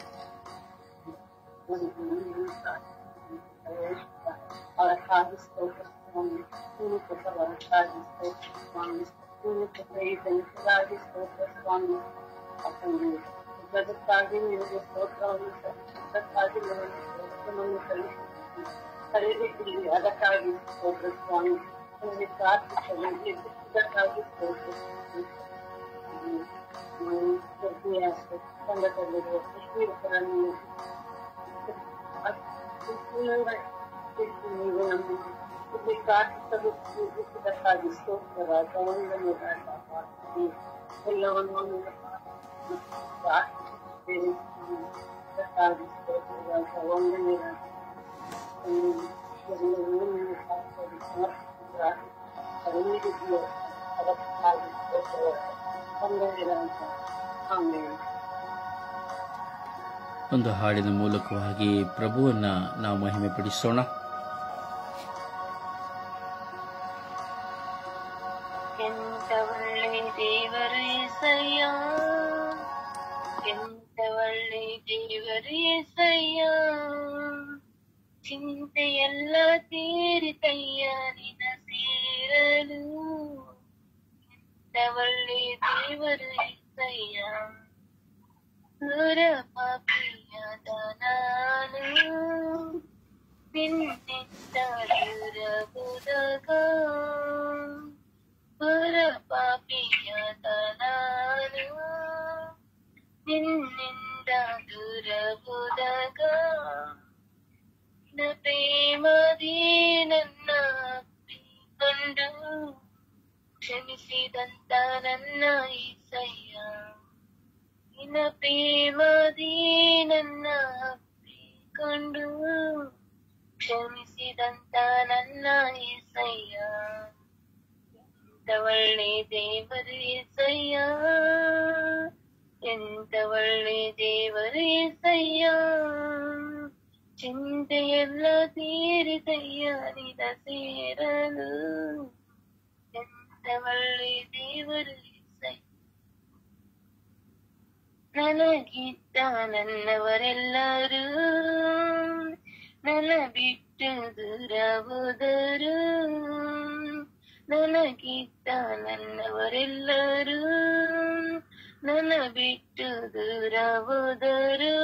ಅವರ ಸ್ತೋತ್ರ ಸ್ವಾಮಿ ನೀನು ಕೊಟ್ಟ ವರಕ್ಕಾಗಿ ಸ್ತೋತ್ರ ಸ್ವಾಮಿ ನೀನು ಕೊಟ್ಟ ಈ ಜನತೆಗಾಗಿ ಸ್ತೋತ್ರ ಸ್ವಾಮಿ ಅಪ್ಪಂಗೆ ಅದಕ್ಕಾಗಿ ನಿಮಗೆ ಸ್ತೋತ್ರವನ್ನು ಅದಕ್ಕಾಗಿ ನಿಮಗೆ ಸ್ತೋತ್ರವನ್ನು ಸಲ್ಲಿಸುತ್ತೀವಿ ಕರೆದಿದ್ದೀವಿ ಅದಕ್ಕಾಗಿ ಸ್ತೋತ್ರ ಸ್ವಾಮಿ ನಿಮಗೆ ಪ್ರಾರ್ಥಿಸಲು ಇದಕ್ಕಾಗಿ ಸ್ತೋತ್ರ ಸಂಘದಲ್ಲಿರುವ ಕೃಷ್ಣರನ್ನು ನೀವು ನಮ್ಮ ಇಲ್ಲಿ ಪ್ರಾರ್ಥಿಸಲು ಇದಕ್ಕಾಗಿ ಸ್ತೋತ್ರ ಗೌರವವನ್ನು ಎಲ್ಲವನ್ನು ಪ್ರಾರ್ಥಿಸುತ್ತೇವೆ ಅದಕ್ಕಾಗಿ ಸ್ತೋತ್ರ ರಾಜ ವಂದನೆ ರಾಜ ಎಲ್ಲವನ್ನೂ ಸಾಕ್ಷಿ ಸಮರ್ಪಿಸಿ ರಾಜ ಕರುಣಿಸಿದ್ದೀಯ ಅದಕ್ಕಾಗಿ ಸ್ತೋತ್ರ ವಂದನೆ ರಾಜ ಆಮೇಲೆ ಒಂದು ಹಾಡಿನ ಮೂಲಕವಾಗಿ ಪ್ರಭುವನ್ನ ನಾವು ಮಹಿಮೆ ಪಡಿಸೋಣ ಎಂತ ಒಳ್ಳೆ ದೇವರು ಎಸಯ್ಯ ಎಂತ ಒಳ್ಳೆ ದೇವರು ಎಸಯ್ಯ ಚಿಂತೆಯೆಲ್ಲ ತೀರಿತಯ್ಯ ನಿನ ಸೇರಲು ಎಂತ ಒಳ್ಳೆ ದೇವರು ಎಸಯ್ಯ ಸುರ ಪಾಪಿಯಾದ ನಾನು ನಿನ್ನಿಂದ ದೂರವುದಾಗ ಪರ ಪಾಪಿಯಾದ ನಾನು ನಿನ್ನಿಂದ ದೂರವುದಾಗ ನಿನ್ನ ಪ್ರೇಮದಿ ನನ್ನ ಅಪ್ಪಿಕೊಂಡು ಕ್ಷಮಿಸಿದಂತ ನನ್ನ ಈಸಯ್ಯ ನಿನ್ನ ಪ್ರೇಮದಿ ನನ್ನ ಅಪ್ಪಿಕೊಂಡು ಕ್ಷಮಿಸಿದಂತ ನನ್ನ ಈಸಯ್ಯ ಎಂತ ಒಳ್ಳೆ ದೇವರು ಎಸಯ್ಯ ಎಂತ ಒಳ್ಳೆ ದೇವರು ಎಸಯ್ಯ ಚಿಂತೆಯೆಲ್ಲ ತೀರಿದಯ್ಯ ನಿನ ಸೇರಲು ಎಂತ ಒಳ್ಳೆ ದೇವರು ಎಸಯ್ಯ ನನಗಿದ್ದ ನನ್ನವರೆಲ್ಲರೂ ನನ್ನ ಬಿಟ್ಟು ದೂರ ಹೋದರು ನನಗಿದ್ದ ನನ್ನವರೆಲ್ಲರೂ ನನ್ನ ಬಿಟ್ಟು ದೂರ ಹೋದರು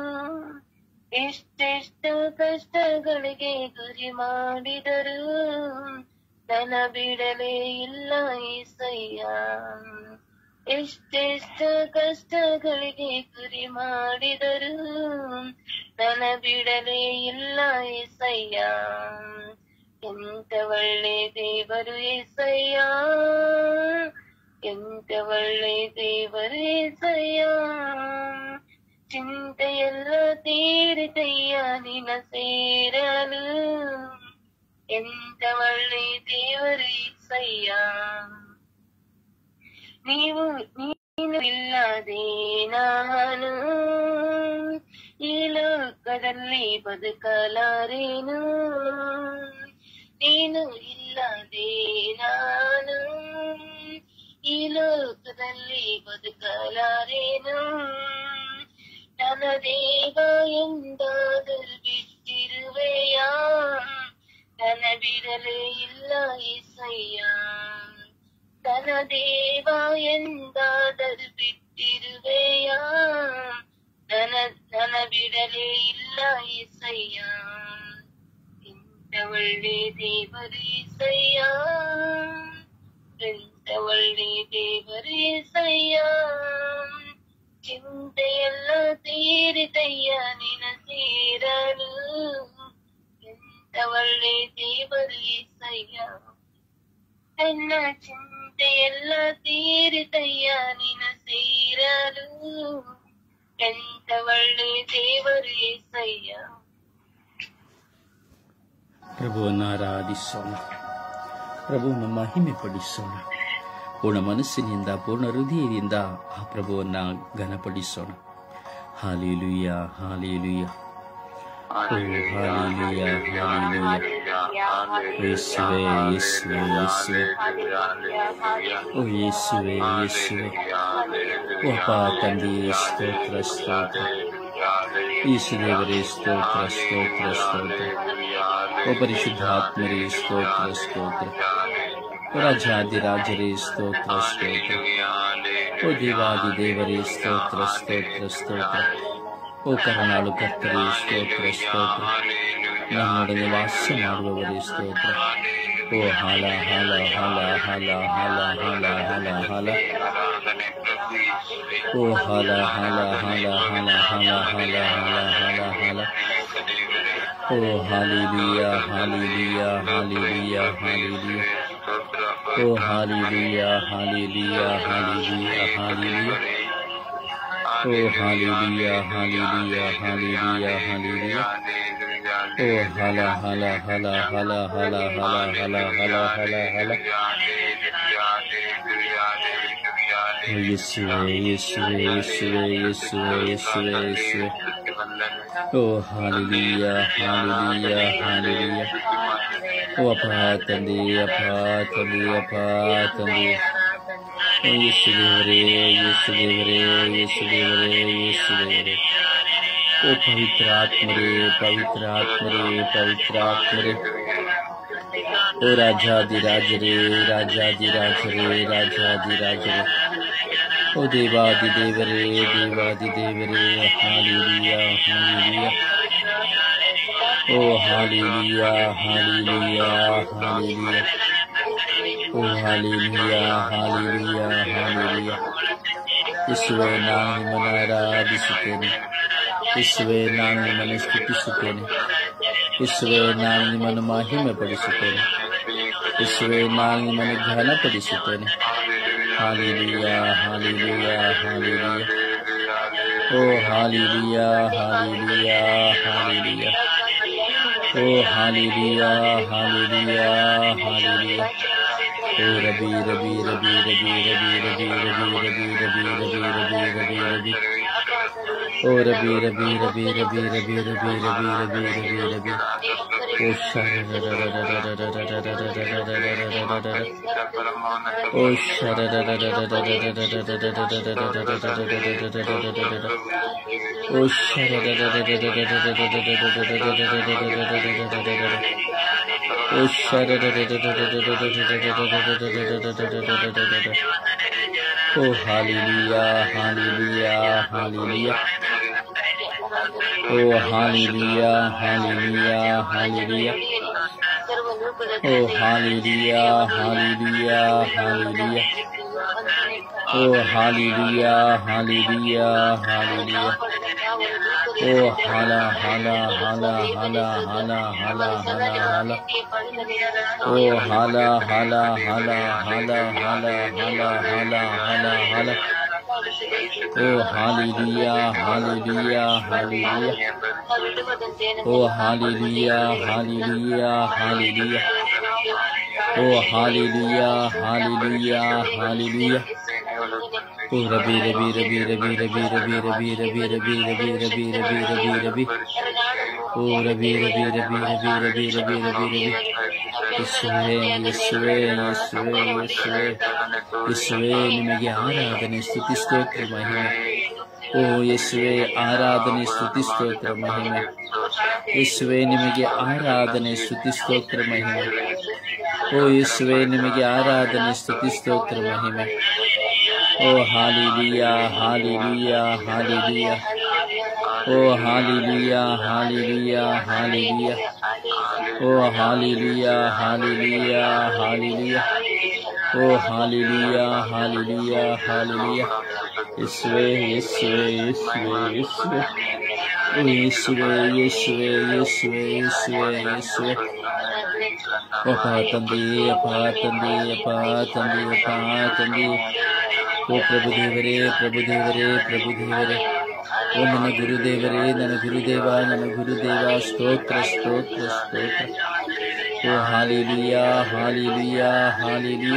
ಎಷ್ಟೆಷ್ಟು ಕಷ್ಟಗಳಿಗೆ ಗುರಿ ಮಾಡಿದರು ನನ್ನ ಬಿಡಲೇ ಇಲ್ಲ ಈಸಯ್ಯ ಎಷ್ಟೆಷ್ಟು ಕಷ್ಟಗಳಿಗೆ ಗುರಿ ಮಾಡಿದರು ನನ್ನ ಬಿಡಲೇ ಇಲ್ಲ ಎಸಯ್ಯ ಎಂತ ಒಳ್ಳೆ ದೇವರು ಎಸಯ್ಯ ಎಂತ ಒಳ್ಳೆ ದೇವರು ಎಸಯ್ಯ ಚಿಂತೆಯೆಲ್ಲ ತೀರಿತಯ್ಯ ನಿನ ಸೇರಲು ಎಂತ ಒಳ್ಳೆ ದೇವರು ಎಸಯ್ಯ ನೀವು ನೀನು ಇಲ್ಲದೆ ನಾನು ಈ ಲೋಕದಲ್ಲಿ ಬದುಕಲಾರೇನು ನೀನು ಇಲ್ಲದೆ ನಾನು ಈ ಲೋಕದಲ್ಲಿ ಬದುಕಲಾರೇನು ನನ್ನ ದೇವ ಎಂದಾದರೂ ಬಿಟ್ಟಿರುವೆಯಾ ನನ್ನ ಬಿಡಲೇ ಇಲ್ಲ ಎಸಯ್ಯ ತನ ದೇವ ಎಂದಾದರೂ ಬಿಟ್ಟಿರುವೆಯಾ ನನ ನನ ಬಿಡಲೇ ಇಲ್ಲ ಎಸಯ್ಯ ಎಂತ ಒಳ್ಳೆ ದೇವರು ಎಸಯ್ಯ ಎಂತ ಒಳ್ಳೆ ದೇವರು ಎಸಯ್ಯ ಚಿಂತೆಯೆಲ್ಲ ತೀರಿತಯ್ಯ ನಿನ ಸೇರಲು ಎಂತ ಒಳ್ಳೆ ದೇವರು ಎಸಯ್ಯ ನನ್ನ ಚಿಂತೆಯೆಲ್ಲ ತೀರಿತಯ್ಯ ನಿನ ಸೇರಲು ಎಂತ ಒಳ್ಳೆ ದೇವರು ಏಸಯ್ಯ ಪ್ರಭುವನ್ನು ಆರಾಧಿಸೋಣ ಪ್ರಭುವನ್ನು ಮಹಿಮೆ ಪಡಿಸೋಣ ಪೂರ್ಣ ಮನಸ್ಸಿನಿಂದ ಪೂರ್ಣ ಹೃದಯದಿಂದ ಆ ಪ್ರಭುವನ್ನ ಘನಪಡಿಸೋಣ ಹಾಲೇಲುಯ್ಯ ಹಾಲೇಲುಯ್ಯ ಓ ಹಾಲೇಲುಯ್ಯ ಹಾಲೇಲುಯ್ಯ ಯೇಸುವೆ ಯೇಸುವೆ ಯೇಸುವೆ ಓ ಯೇಸುವೆ ಯೇಸುವೆ ಓ ಅಪ್ಪ ತಂದೆಯೇ ಸ್ತೋತ್ರ ಸ್ತೋತ್ರ ಯೇಸುದೇವರೇ ಸ್ತೋತ್ರ ಸ್ತೋತ್ರ ಸ್ತೋತ್ರ ಓ ಪರಿಶುದ್ಧಾತ್ಮರೇ ಸ್ತೋತ್ರ ಸ್ತೋತ್ರ ಓ ರಾಜಾದಿರಾಜರೇ ಸ್ತೋತ್ರ ಸ್ತೋತ್ರ ಓ ದೇವಾದಿ ದೇವರೇ ಸ್ತೋತ್ರ ಸ್ತೋತ್ರ ಸ್ತೋತ್ರ ಓ ಕರುಣಾಳು ಕರ್ತರೇ ಸ್ತೋತ್ರ ಸ್ತೋತ್ರ ನಮ್ಮೊಡನೆ ವಾಸ ಮಾಡುವವರೇ ಸ್ತೋತ್ರ ಓ ಹಾಲ ಹಾಲ ಹಾಲ ಹಾಲ ಹಾಲ ಹಾಲ ಹಾಲ ಹಾಲ ಓ ಹಾಲ ಹಾಲ ಹಾಲ ಹಾಲ ಹಾಲ ಹಾಲ ಹಾಲ ಹಾಲ ಹಾಲ ಓ ಹಾಲಿಲಿಯ ಹಾಲಿಲಿಯ ಹಾಲಿಲಿಯ ಹಾಲಿಲಿಯ ಓ ಹಾಲಿಲಿಯ ಹಾಲಿಲಿಯ ಹಾಲಿಲಿಯ ಹಾಲಿಲಿಯ ಓ ಹಾಲಿಲಿಯ ಹಾಲಿಲಿಯ ಹಾಲಿಲಿಯ ಹಾಲಿಲಿಯ ಓ ಹಲ ಹಲ ಹಲ ಹಲ ಹಲ ಹಲ ಹಲ ಹಲ ಹಲ ಹಲ ಓ ಯೇಸುವೆ ಯೇಸುವೆ ಯೇಸುವೆ ಯೇಸುವೆ ಯೇಸುವೆ ಯೇಸುವೆ ಓ ಹಾಲಿಲಿಯ ಹಾಲಿಲಿಯ ಹಾಲಿಲಿಯ ಓ ಅಪ್ಪ ತಂದೆ ಅಪ್ಪ ತಂದೆ ಅಪ್ಪ ತಂದೆ ಓ ಯೇಸು ದೇವರೇ ಯೇಸು ದೇವರೇ ಯೇಸು ದೇವರೇ ಯೇಸು ದೇವರೇ ಓ ಪವಿತ್ರ ಆತ್ಮರೇ ಪವಿತ್ರ ಆತ್ಮರೇ ಪವಿತ್ರ ಆತ್ಮರೇ ಓ ರಾಜಾದಿರಾಜರೇ ರಾಜಾದಿರಾಜರೇ ರಾಜಾದಿರಾಜರೇ ಓ ದೇವಾದಿ ದೇವರೇ ದೇವಾದಿ ದೇವರೇ ಹಾಲಿಲಿಯ ಹಾಲಿಲಿಯ ಓ ಹಾಲಿಲಿಯ ಹಾಲಿಲಿಯ ಹಾಲಿಲಿಯ ಓ ಹಾಲಿಲಿಯ ಹಾಲಿಲಿಯ ಹಾಲಿಲಿಯ ಯೇಸುವೆ ನಾನು ನಿಮ್ಮನ್ನು ಆರಾಧಿಸುತ್ತೇನೆ ಯೇಸುವೆ ನಾನು ನಿಮ್ಮನ್ನು ಸ್ತುತಿಸುತ್ತೇನೆ ಯೇಸುವೆ ನಾನು ನಿಮ್ಮನ್ನು ಮಹಿಮೆ ಪಡಿಸುತ್ತೇನೆ ಯೇಸುವೆ ನಾನು ನಿಮ್ಮನ್ನು ಘನಪಡಿಸುತ್ತೇನೆ ಹಾಲಿಲಿಯ ಹಾಲಿಲಿಯ ಹಾಲಿಲಿಯ ಓ ಹಾಲಿಲಿಯ ಹಾಲಿಲಿಯ ಹಾಲಿಲಿಯ ಓ ಹಾಲಿಲಿಯ ಹಾಲಿಲಿಯ ಹಾಲಿಲಿಯ ಓ ರಬಿ ರಬಿ ರಬಿ ರಬಿ ರಬಿ ರಬಿ ರಬಿ ರಬಿ ರಬಿ ರಬಿ ರಬಿ ರಬಿ ರಬಿ ಓ ರಬಿ ರಬಿ ರಬಿ ರಬಿ ರಬಿ ರಬಿ ರಬಿ ರಬಿ ರಬಿ ರಬಿ ಓ ಶರ ಓ ಶರ ಓ ಶರ ಓ ಹಾಲಿಲಿಯ ಹಾಲಿಲಿಯ ಹಾಲಿಲಿಯ ಓ ಹಾಲಿಲಿಯ ಹಾಲಿಲಿಯ ಹಾಲಿಲಿಯ ಓ ಹಾಲಿಲಿಯ ಹಾಲಿಲಿಯ ಹಾಲಿಲಿಯ ಓ ಹಾಲಿಲಿಯ ಹಾಲಿಲಿಯ ಹಾಲಿಲಿಯ ಓ ಹಾಲ ಹಾಲ ಹಾಲ ಹಾಲ ಹಾಲ ಹಾಲ ಹಾಲ ಹಾಲ ಓ ಹಾಲ ಹಾಲ ಹಾಲ ಹಾಲ ಹಾಲ ಹಾಲ ಹಾಲ ಹಾಲ ಹಾಲ ಓ ಹಾಲಿಲಿಯ ಹಾಲಿಲಿಯ ಹಾಲಿಲಿಯ ಓ ಹಾಲಿಲಿಯ ಹಾಲಿಲಿಯ ಹಾಲಿಲಿಯ ಓ ಹಾಲಿಲಿಯ ಹಾಲಿಲಿಯ ಹಾಲಿಲಿಯ ಓ ರಬಿ ರಬಿ ರಬಿ ರಬಿ ರಬಿ ರಬಿ ರಬಿ ರಬಿ ರಬಿ ರಬಿ ರಬಿ ರಬಿ ರಬಿ ರಬಿ ಓ ರಬಿ ರಬಿ ರಬಿ ರಬಿ ರಬಿ ರಬಿ ರಬಿ ರಬಿ ಯೇಸುವೆ ಯೇಸುವೆ ಯೇಸುವೆ ಯೇಸುವೆ ಯೇಸುವೆ ನಿಮಗೆ ಆರಾಧನೆ ಸ್ತುತಿ ಸ್ತೋತ್ರ ಮಹಿಮೆ ಓ ಯೇಸುವೆ ಆರಾಧನೆ ಸ್ತುತಿ ಸ್ತೋತ್ರ ಮಹಿಮೆ ಯೇಸುವೆ ನಿಮಗೆ ಆರಾಧನೆ ಸ್ತುತಿ ಸ್ತೋತ್ರ ಮಹಿಮೆ ಓ ಯೇಸುವೆ ನಿಮಗೆ ಆರಾಧನೆ ಸ್ತುತಿ ಸ್ತೋತ್ರ ಮಹಿಮೆ ಓ ಹಾಲಿಲಿಯ ಹಾಲಿಲಿಯ ಹಾಲಿಲಿಯ ಓ ಹಾಲಿಲಿಯ ಹಾಲಿಲಿಯ ಹಾಲಿಲಿಯ ಓ ಹಾಲಿಲಿಯ ಹಾಲಿಲಿಯ ಹಾಲಿಲಿಯ ಓ ಹಾಲಿಲಿಯ ಹಾಲಿಲಿಯ ಹಾಲಿಲಿಯ ಯೇಸುವೆ ಯೇಸುವೆ ಯೇಸುವೆ ಯೇಸುವೆ ಓ ಯೇಸುವೆ ಯೇಸುವೆ ಯೇಸುವೆ ಯೇಸುವೆ ಯೇಸುವೆ ಅಪ್ಪ ತಂದೆ ಅಪ್ಪ ತಂದೆ ಅಪ್ಪ ತಂದೆ ಅಪ್ಪ ತಂದೆ ಓ ಪ್ರಭು ದೇವರೇ ಪ್ರಭು ದೇವರೇ ಪ್ರಭು ದೇವರೇ ಓ ನನ್ನ ಗುರುದೇವರೇ ನನ್ನ ಗುರುದೇವ ನನ್ನ ಗುರುದೇವ ಸ್ತೋತ್ರ ಸ್ತೋತ್ರ ಸ್ತೋತ್ರ ಓ ಹಾಲಿಲಿಯ ಹಾಲಿಲಿಯ ಹಾಲಿಲಿಯ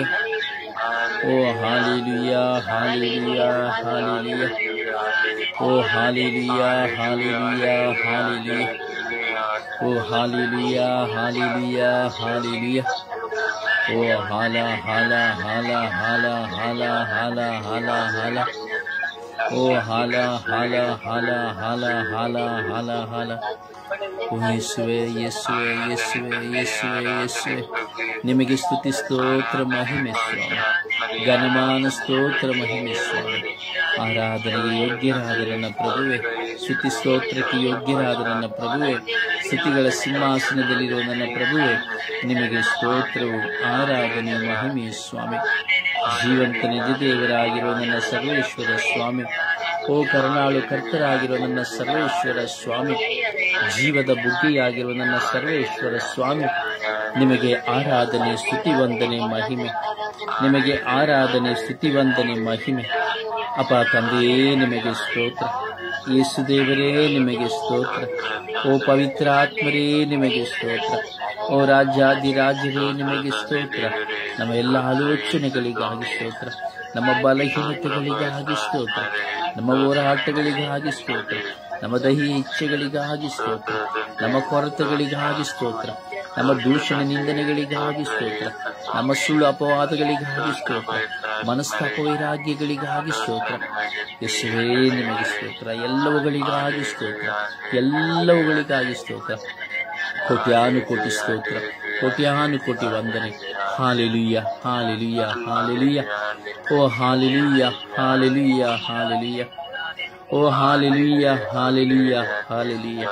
ಓ ಹಾಲಿಲಿಯ ಹಾಲಿಲಿಯ ಹಾಲಿಲಿಯ ಓ ಹಾಲಿಲಿಯ ಹಾಲಿಲಿಯ ಹಾಲಿಲಿಯ ಓ ಹಾಲಿಲಿಯ ಹಾಲಿಲಿಯ ಹಾಲಿಲಿಯ ಓ ಹಾಲ ಹಾಲ ಹಾಲ ಹಾಲ ಹಾಲ ಹಾಲ ಹಾಲ ಹಾಲ ಓ ಹಾಲ ಹಾಲ ಹಾಲ ಹಾಲ ಹಾಲ ಹಾಲ ಹಾಲ ಓ ಯೇಸುವೆ ಯೇಸುವೆ ಯೇಸುವೆ ಯೇಸುವೆ ಯೇಸುವೆ ನಿಮಗೆ ಸ್ತುತಿ ಸ್ತೋತ್ರ ಮಹಿಮೆ ಸ್ವಾಮಿ ಘನಮಾನ ಸ್ತೋತ್ರ ಮಹಿಮೆ ಸ್ವಾಮಿ ಆರಾಧನೆಗೆ ಯೋಗ್ಯರಾದ ನನ್ನ ಪ್ರಭುವೆ ಸ್ತುತಿ ಸ್ತೋತ್ರಕ್ಕೆ ಯೋಗ್ಯರಾದ ನನ್ನ ಪ್ರಭುವೆ ಸ್ತುತಿಗಳ ಸಿಂಹಾಸನದಲ್ಲಿರುವ ನನ್ನ ಪ್ರಭುವೆ ನಿಮಗೆ ಸ್ತೋತ್ರವು ಆರಾಧನೆ ಮಹಿಮೆ ಸ್ವಾಮಿ ಜೀವಂತ ನಿಜ ದೇವರಾಗಿರುವ ನನ್ನ ಸರ್ವೇಶ್ವರ ಸ್ವಾಮಿ ಓ ಕರುಣಾಳು ಕರ್ತರಾಗಿರುವ ನನ್ನ ಸರ್ವೇಶ್ವರ ಸ್ವಾಮಿ ಜೀವದ ಬುದ್ಧಿಯಾಗಿರುವ ನನ್ನ ಸರ್ವೇಶ್ವರ ಸ್ವಾಮಿ ನಿಮಗೆ ಆರಾಧನೆ ಸ್ತುತಿ ವಂದನೆ ಮಹಿಮೆ ನಿಮಗೆ ಆರಾಧನೆ ಸ್ತುತಿ ವಂದನೆ ಮಹಿಮೆ ಅಪ್ಪ ತಂದೆಯೇ ನಿಮಗೆ ಸ್ತೋತ್ರ ಯೇಸು ದೇವರೇ ನಿಮಗೆ ಸ್ತೋತ್ರ ಓ ಪವಿತ್ರಾತ್ಮರೇ ನಿಮಗೆ ಸ್ತೋತ್ರ ಓ ರಾಜ್ಯಾದಿರಾಜರೇ ನಿಮಗೆ ಸ್ತೋತ್ರ ನಮ್ಮ ಎಲ್ಲ ಆಲೋಚನೆಗಳಿಗಾಗಿ ಸ್ತೋತ್ರ ನಮ್ಮ ಬಲಹೀನತೆಗಳಿಗಾಗಿ ಸ್ತೋತ್ರ ನಮ್ಮ ಹೋರಾಟಗಳಿಗಾಗಿ ಸ್ತೋತ್ರ ನಮ್ಮ ದಹಿ ಇಚ್ಛೆಗಳಿಗಾಗಿ ಸ್ತೋತ್ರ ನಮ್ಮ ಕೊರತೆಗಳಿಗಾಗಿ ಸ್ತೋತ್ರ ನಮ್ಮ ದೂಷಣ ನಿಂದನೆಗಳಿಗಾಗಿ ಸ್ತೋತ್ರ ನಮ್ಮ ಸುಳ್ಳು ಅಪವಾದಗಳಿಗಾಗಿ ಸ್ತೋತ್ರ ಮನಸ್ತಾಪ ವೈರಾಗ್ಯಗಳಿಗಾಗಿ ಸ್ತೋತ್ರ ಯಶವೇ ನಿಮಗೆ ಸ್ತೋತ್ರ ಎಲ್ಲವುಗಳಿಗಾಗಿ ಸ್ತೋತ್ರ ಎಲ್ಲವುಗಳಿಗಾಗಿ ಸ್ತೋತ್ರ ಕೋಟ್ಯಾನು ಕೋಟಿ ಸ್ತೋತ್ರ ಕೋಟ್ಯಾನು ಕೋಟಿ ವಂದನೆ ಹಾಲೆಲುಯ್ಯ ಹಾಲೆಲುಯ್ಯ ಹಾಲೆಲುಯ್ಯ ಓ ಹಾಲೆಲುಯ್ಯ ಹಾಲೆಲುಯ್ಯ ಹಾಲೆಲುಯ್ಯ ಓ hallelujah hallelujah hallelujah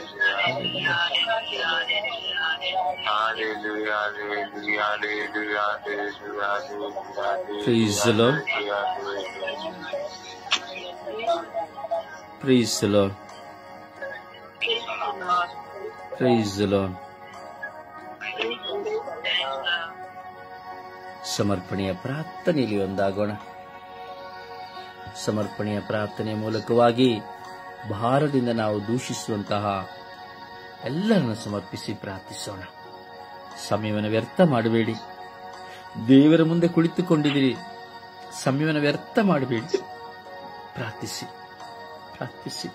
Hallelujah, hallelujah, hallelujah, hallelujah, hallelujah. Praise the Lord. Praise the Lord. Praise the Lord. ಸಮರ್ಪಣೆಯ ಪ್ರಾರ್ಥನೆಯಲ್ಲಿ ಒಂದಾಗೋಣ ಸಮರ್ಪಣೆಯ ಪ್ರಾರ್ಥನೆಯ ಮೂಲಕವಾಗಿ ಭಾರದಿಂದ ನಾವು ದೂಷಿಸುವಂತಹ ಎಲ್ಲರನ್ನು ಸಮರ್ಪಿಸಿ ಪ್ರಾರ್ಥಿಸೋಣ ಸಮಯವನ್ನು ವ್ಯರ್ಥ ಮಾಡಬೇಡಿ ದೇವರ ಮುಂದೆ ಕುಳಿತುಕೊಂಡಿದ್ದೀರಿ ಸಮಯವನ್ನು ವ್ಯರ್ಥ ಮಾಡಬೇಡಿ ಪ್ರಾರ್ಥಿಸಿ ಪ್ರಾರ್ಥಿಸಿ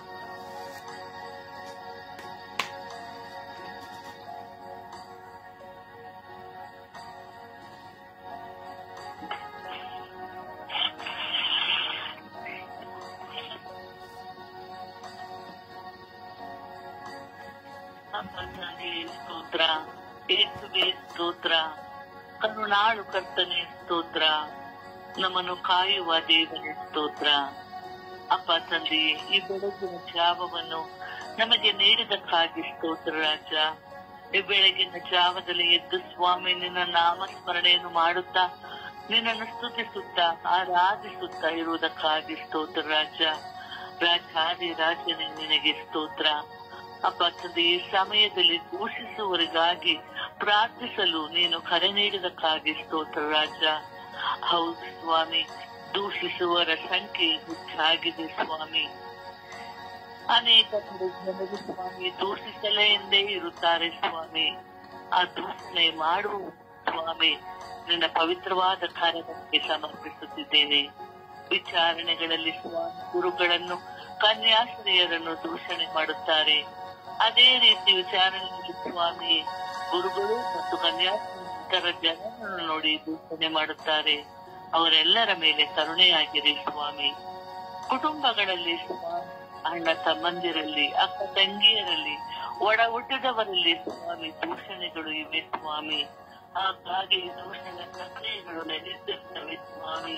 ಕರ್ತನೇ ಸ್ತೋತ್ರ ಯೇಸುವೆ ಸ್ತೋತ್ರ ಕರುಣಾಳು ಕರ್ತನೆ ಸ್ತೋತ್ರ ನಮ್ಮನ್ನು ಕಾಯುವ ದೇವರೇ ಸ್ತೋತ್ರ ಅಪ್ಪ ತಂದೆಯೇ ಈ ಬೆಳಗಿನ ಜಾವವನ್ನು ನಮಗೆ ನೀಡಿದಕ್ಕಾಗಿ ಸ್ತೋತ್ರ ರಾಜ ಈ ಬೆಳಗಿನ ಜಾವದಲ್ಲಿ ಎದ್ದು ಸ್ವಾಮಿ ನಿನ್ನ ನಾಮಸ್ಮರಣೆಯನ್ನು ಮಾಡುತ್ತಾ ನಿನ್ನನ್ನು ಸ್ತುತಿಸುತ್ತಾ ಆರಾಧಿಸುತ್ತಾ ಇರುವುದಕ್ಕಾಗಿ ಸ್ತೋತ್ರ ರಾಜ ರಾಜಾದಿ ರಾಜನೇ ನಿನಗೆ ಸ್ತೋತ್ರ ಅಪ್ಪ ತಂದೆ ಈ ಸಮಯದಲ್ಲಿ ದೂಷಿಸುವವರಿಗಾಗಿ ಪ್ರಾರ್ಥಿಸಲು ನೀನು ಕರೆ ನೀಡಿದಕ್ಕಾಗಿ ಸ್ತೋತ್ರ ರಾಜ ಹೌದು ಸ್ವಾಮಿ ದೂಷಿಸುವವರ ಸಂಖ್ಯೆ ಹೆಚ್ಚಾಗಿದೆ ಸ್ವಾಮಿ ಅನೇಕ ಕಡೆ ಜನರು ಸ್ವಾಮಿ ದೂಷಿಸಲೇ ಎಂದೇ ಇರುತ್ತಾರೆ ಸ್ವಾಮಿ ಆ ದೂಷಣೆ ಮಾಡುವ ಸ್ವಾಮಿ ನಿನ್ನ ಪವಿತ್ರವಾದ ಕಾರ್ಯಕ್ಕೆ ಸಮರ್ಪಿಸುತ್ತಿದ್ದೇನೆ ವಿಚಾರಣೆಗಳಲ್ಲಿ ಸ್ವಾಮಿ ಗುರುಗಳನ್ನು ಕನ್ಯಾಶ್ರಯರನ್ನು ದೂಷಣೆ ಮಾಡುತ್ತಾರೆ ಅದೇ ರೀತಿ ವಿಚಾರಣೆಯಲ್ಲಿ ಸ್ವಾಮಿ ಗುರುಗಳು ಮತ್ತು ಕನ್ಯಾಶ್ರೀತರ ಜನರನ್ನು ನೋಡಿ ದೂಷಣೆ ಮಾಡುತ್ತಾರೆ ಅವರೆಲ್ಲರ ಮೇಲೆ ಕರುಣೆಯಾಗಿರಿ ಸ್ವಾಮಿ ಕುಟುಂಬಗಳಲ್ಲಿ ಸ್ವಾಮಿ ಅಣ್ಣ ತಮ್ಮಂದಿರಲ್ಲಿ ಅಕ್ಕ ತಂಗಿಯರಲ್ಲಿ ಒಡ ಹುಟ್ಟಿದವರಲ್ಲಿ ಸ್ವಾಮಿ ದೂಷಣೆಗಳು ಇವೆ ಸ್ವಾಮಿ ಹಾಗಾಗಿ ದೂಷಣೆ ಪ್ರಕ್ರಿಯೆಗಳು ನಡೆಯುತ್ತಿರ್ತವೆ ಸ್ವಾಮಿ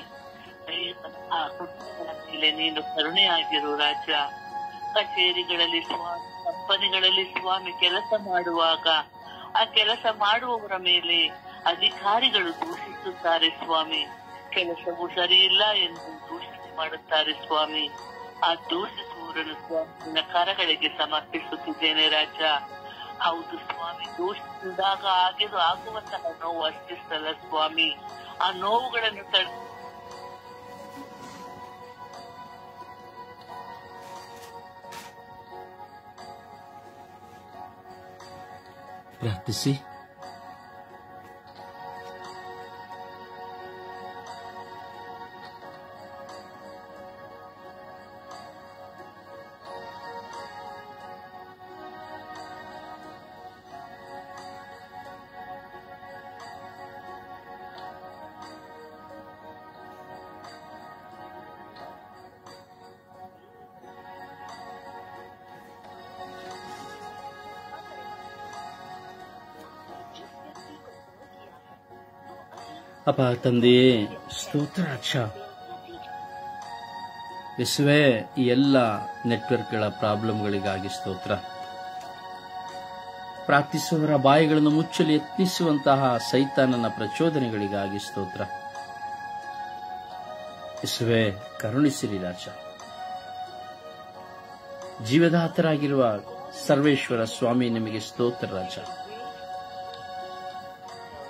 ಆ ಕುಟುಂಬಗಳ ಮೇಲೆ ನೀನು ಕರುಣೆಯಾಗಿರು ರಾಜ ಕಚೇರಿಗಳಲ್ಲಿ ಸ್ವಾಮಿ ಕಂಪನಿಗಳಲ್ಲಿ ಸ್ವಾಮಿ ಕೆಲಸ ಮಾಡುವಾಗ ಆ ಕೆಲಸ ಮಾಡುವವರ ಮೇಲೆ ಅಧಿಕಾರಿಗಳು ದೂಷಿಸುತ್ತಾರೆ ಸ್ವಾಮಿ ಕೆಲಸವು ಸರಿಯಿಲ್ಲ ಎಂದು ದೂಷಣೆ ಮಾಡುತ್ತಾರೆ ಸ್ವಾಮಿ ಆ ದೂಷಿಸುವವರನ್ನು ಸ್ವಾಮಿನ ಕರಗಳಿಗೆ ಸಮರ್ಪಿಸುತ್ತಿದ್ದೇನೆ ರಾಜ ಹೌದು ಸ್ವಾಮಿ ದೂಷಿಸಿದಾಗ ಆಗಿದು ಆಗುವಂತಹ ನೋವು ಅಷ್ಟಿಷ್ಟಲ್ಲ ಸ್ವಾಮಿ ಆ ನೋವುಗಳನ್ನು ತಡೆ ಪ್ರಾರ್ಥಿಸಿ ಅಪ್ಪ ತಂದೆಯೇ ಸ್ತೋತ್ರ ಅಕ್ಷ ಯೇಸುವೆ ಈ ಎಲ್ಲ ನೆಟ್ವರ್ಕ್ಗಳ ಪ್ರಾಬ್ಲಮ್ಗಳಿಗಾಗಿ ಸ್ತೋತ್ರ ಪ್ರಾರ್ಥಿಸುವವರ ಬಾಯಿಗಳನ್ನು ಮುಚ್ಚಲು ಯತ್ನಿಸುವಂತಹ ಸೈತಾನನ ಪ್ರಚೋದನೆಗಳಿಗಾಗಿ ಸ್ತೋತ್ರ ಯೇಸುವೆ ಕರುಣಿಸಿರಿ ರಾಜ ಜೀವದಾತರಾಗಿರುವ ಸರ್ವೇಶ್ವರ ಸ್ವಾಮಿ ನಿಮಗೆ ಸ್ತೋತ್ರ ರಾಜ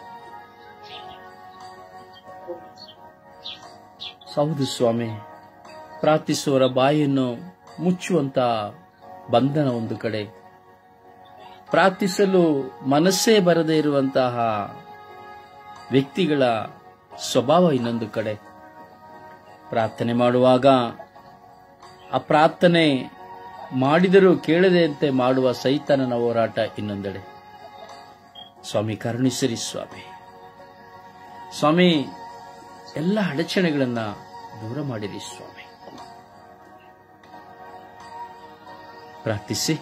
ಹೌದು ಸ್ವಾಮಿ ಪ್ರಾರ್ಥಿಸುವವರ ಬಾಯಿಯನ್ನು ಮುಚ್ಚುವಂತ ಬಂಧನ ಒಂದು ಕಡೆ ಪ್ರಾರ್ಥಿಸಲು ಮನಸ್ಸೇ ಬರದೇ ಇರುವಂತಹ ವ್ಯಕ್ತಿಗಳ ಸ್ವಭಾವ ಇನ್ನೊಂದು ಕಡೆ ಪ್ರಾರ್ಥನೆ ಮಾಡುವಾಗ ಆ ಪ್ರಾರ್ಥನೆ ಮಾಡಿದರೂ ಕೇಳದೆಯಂತೆ ಮಾಡುವ ಸೈತಾನನ ಹೋರಾಟ ಇನ್ನೊಂದೆಡೆ ಸ್ವಾಮಿ ಕರುಣಿಸಿರಿ ಸ್ವಾಮಿ ಸ್ವಾಮಿ ಎಲ್ಲ ಅಡಚಣೆಗಳನ್ನ ದೂರ ಮಾಡಿರಿ ಸ್ವಾಮಿ ಪ್ರಾರ್ಥಿಸಿ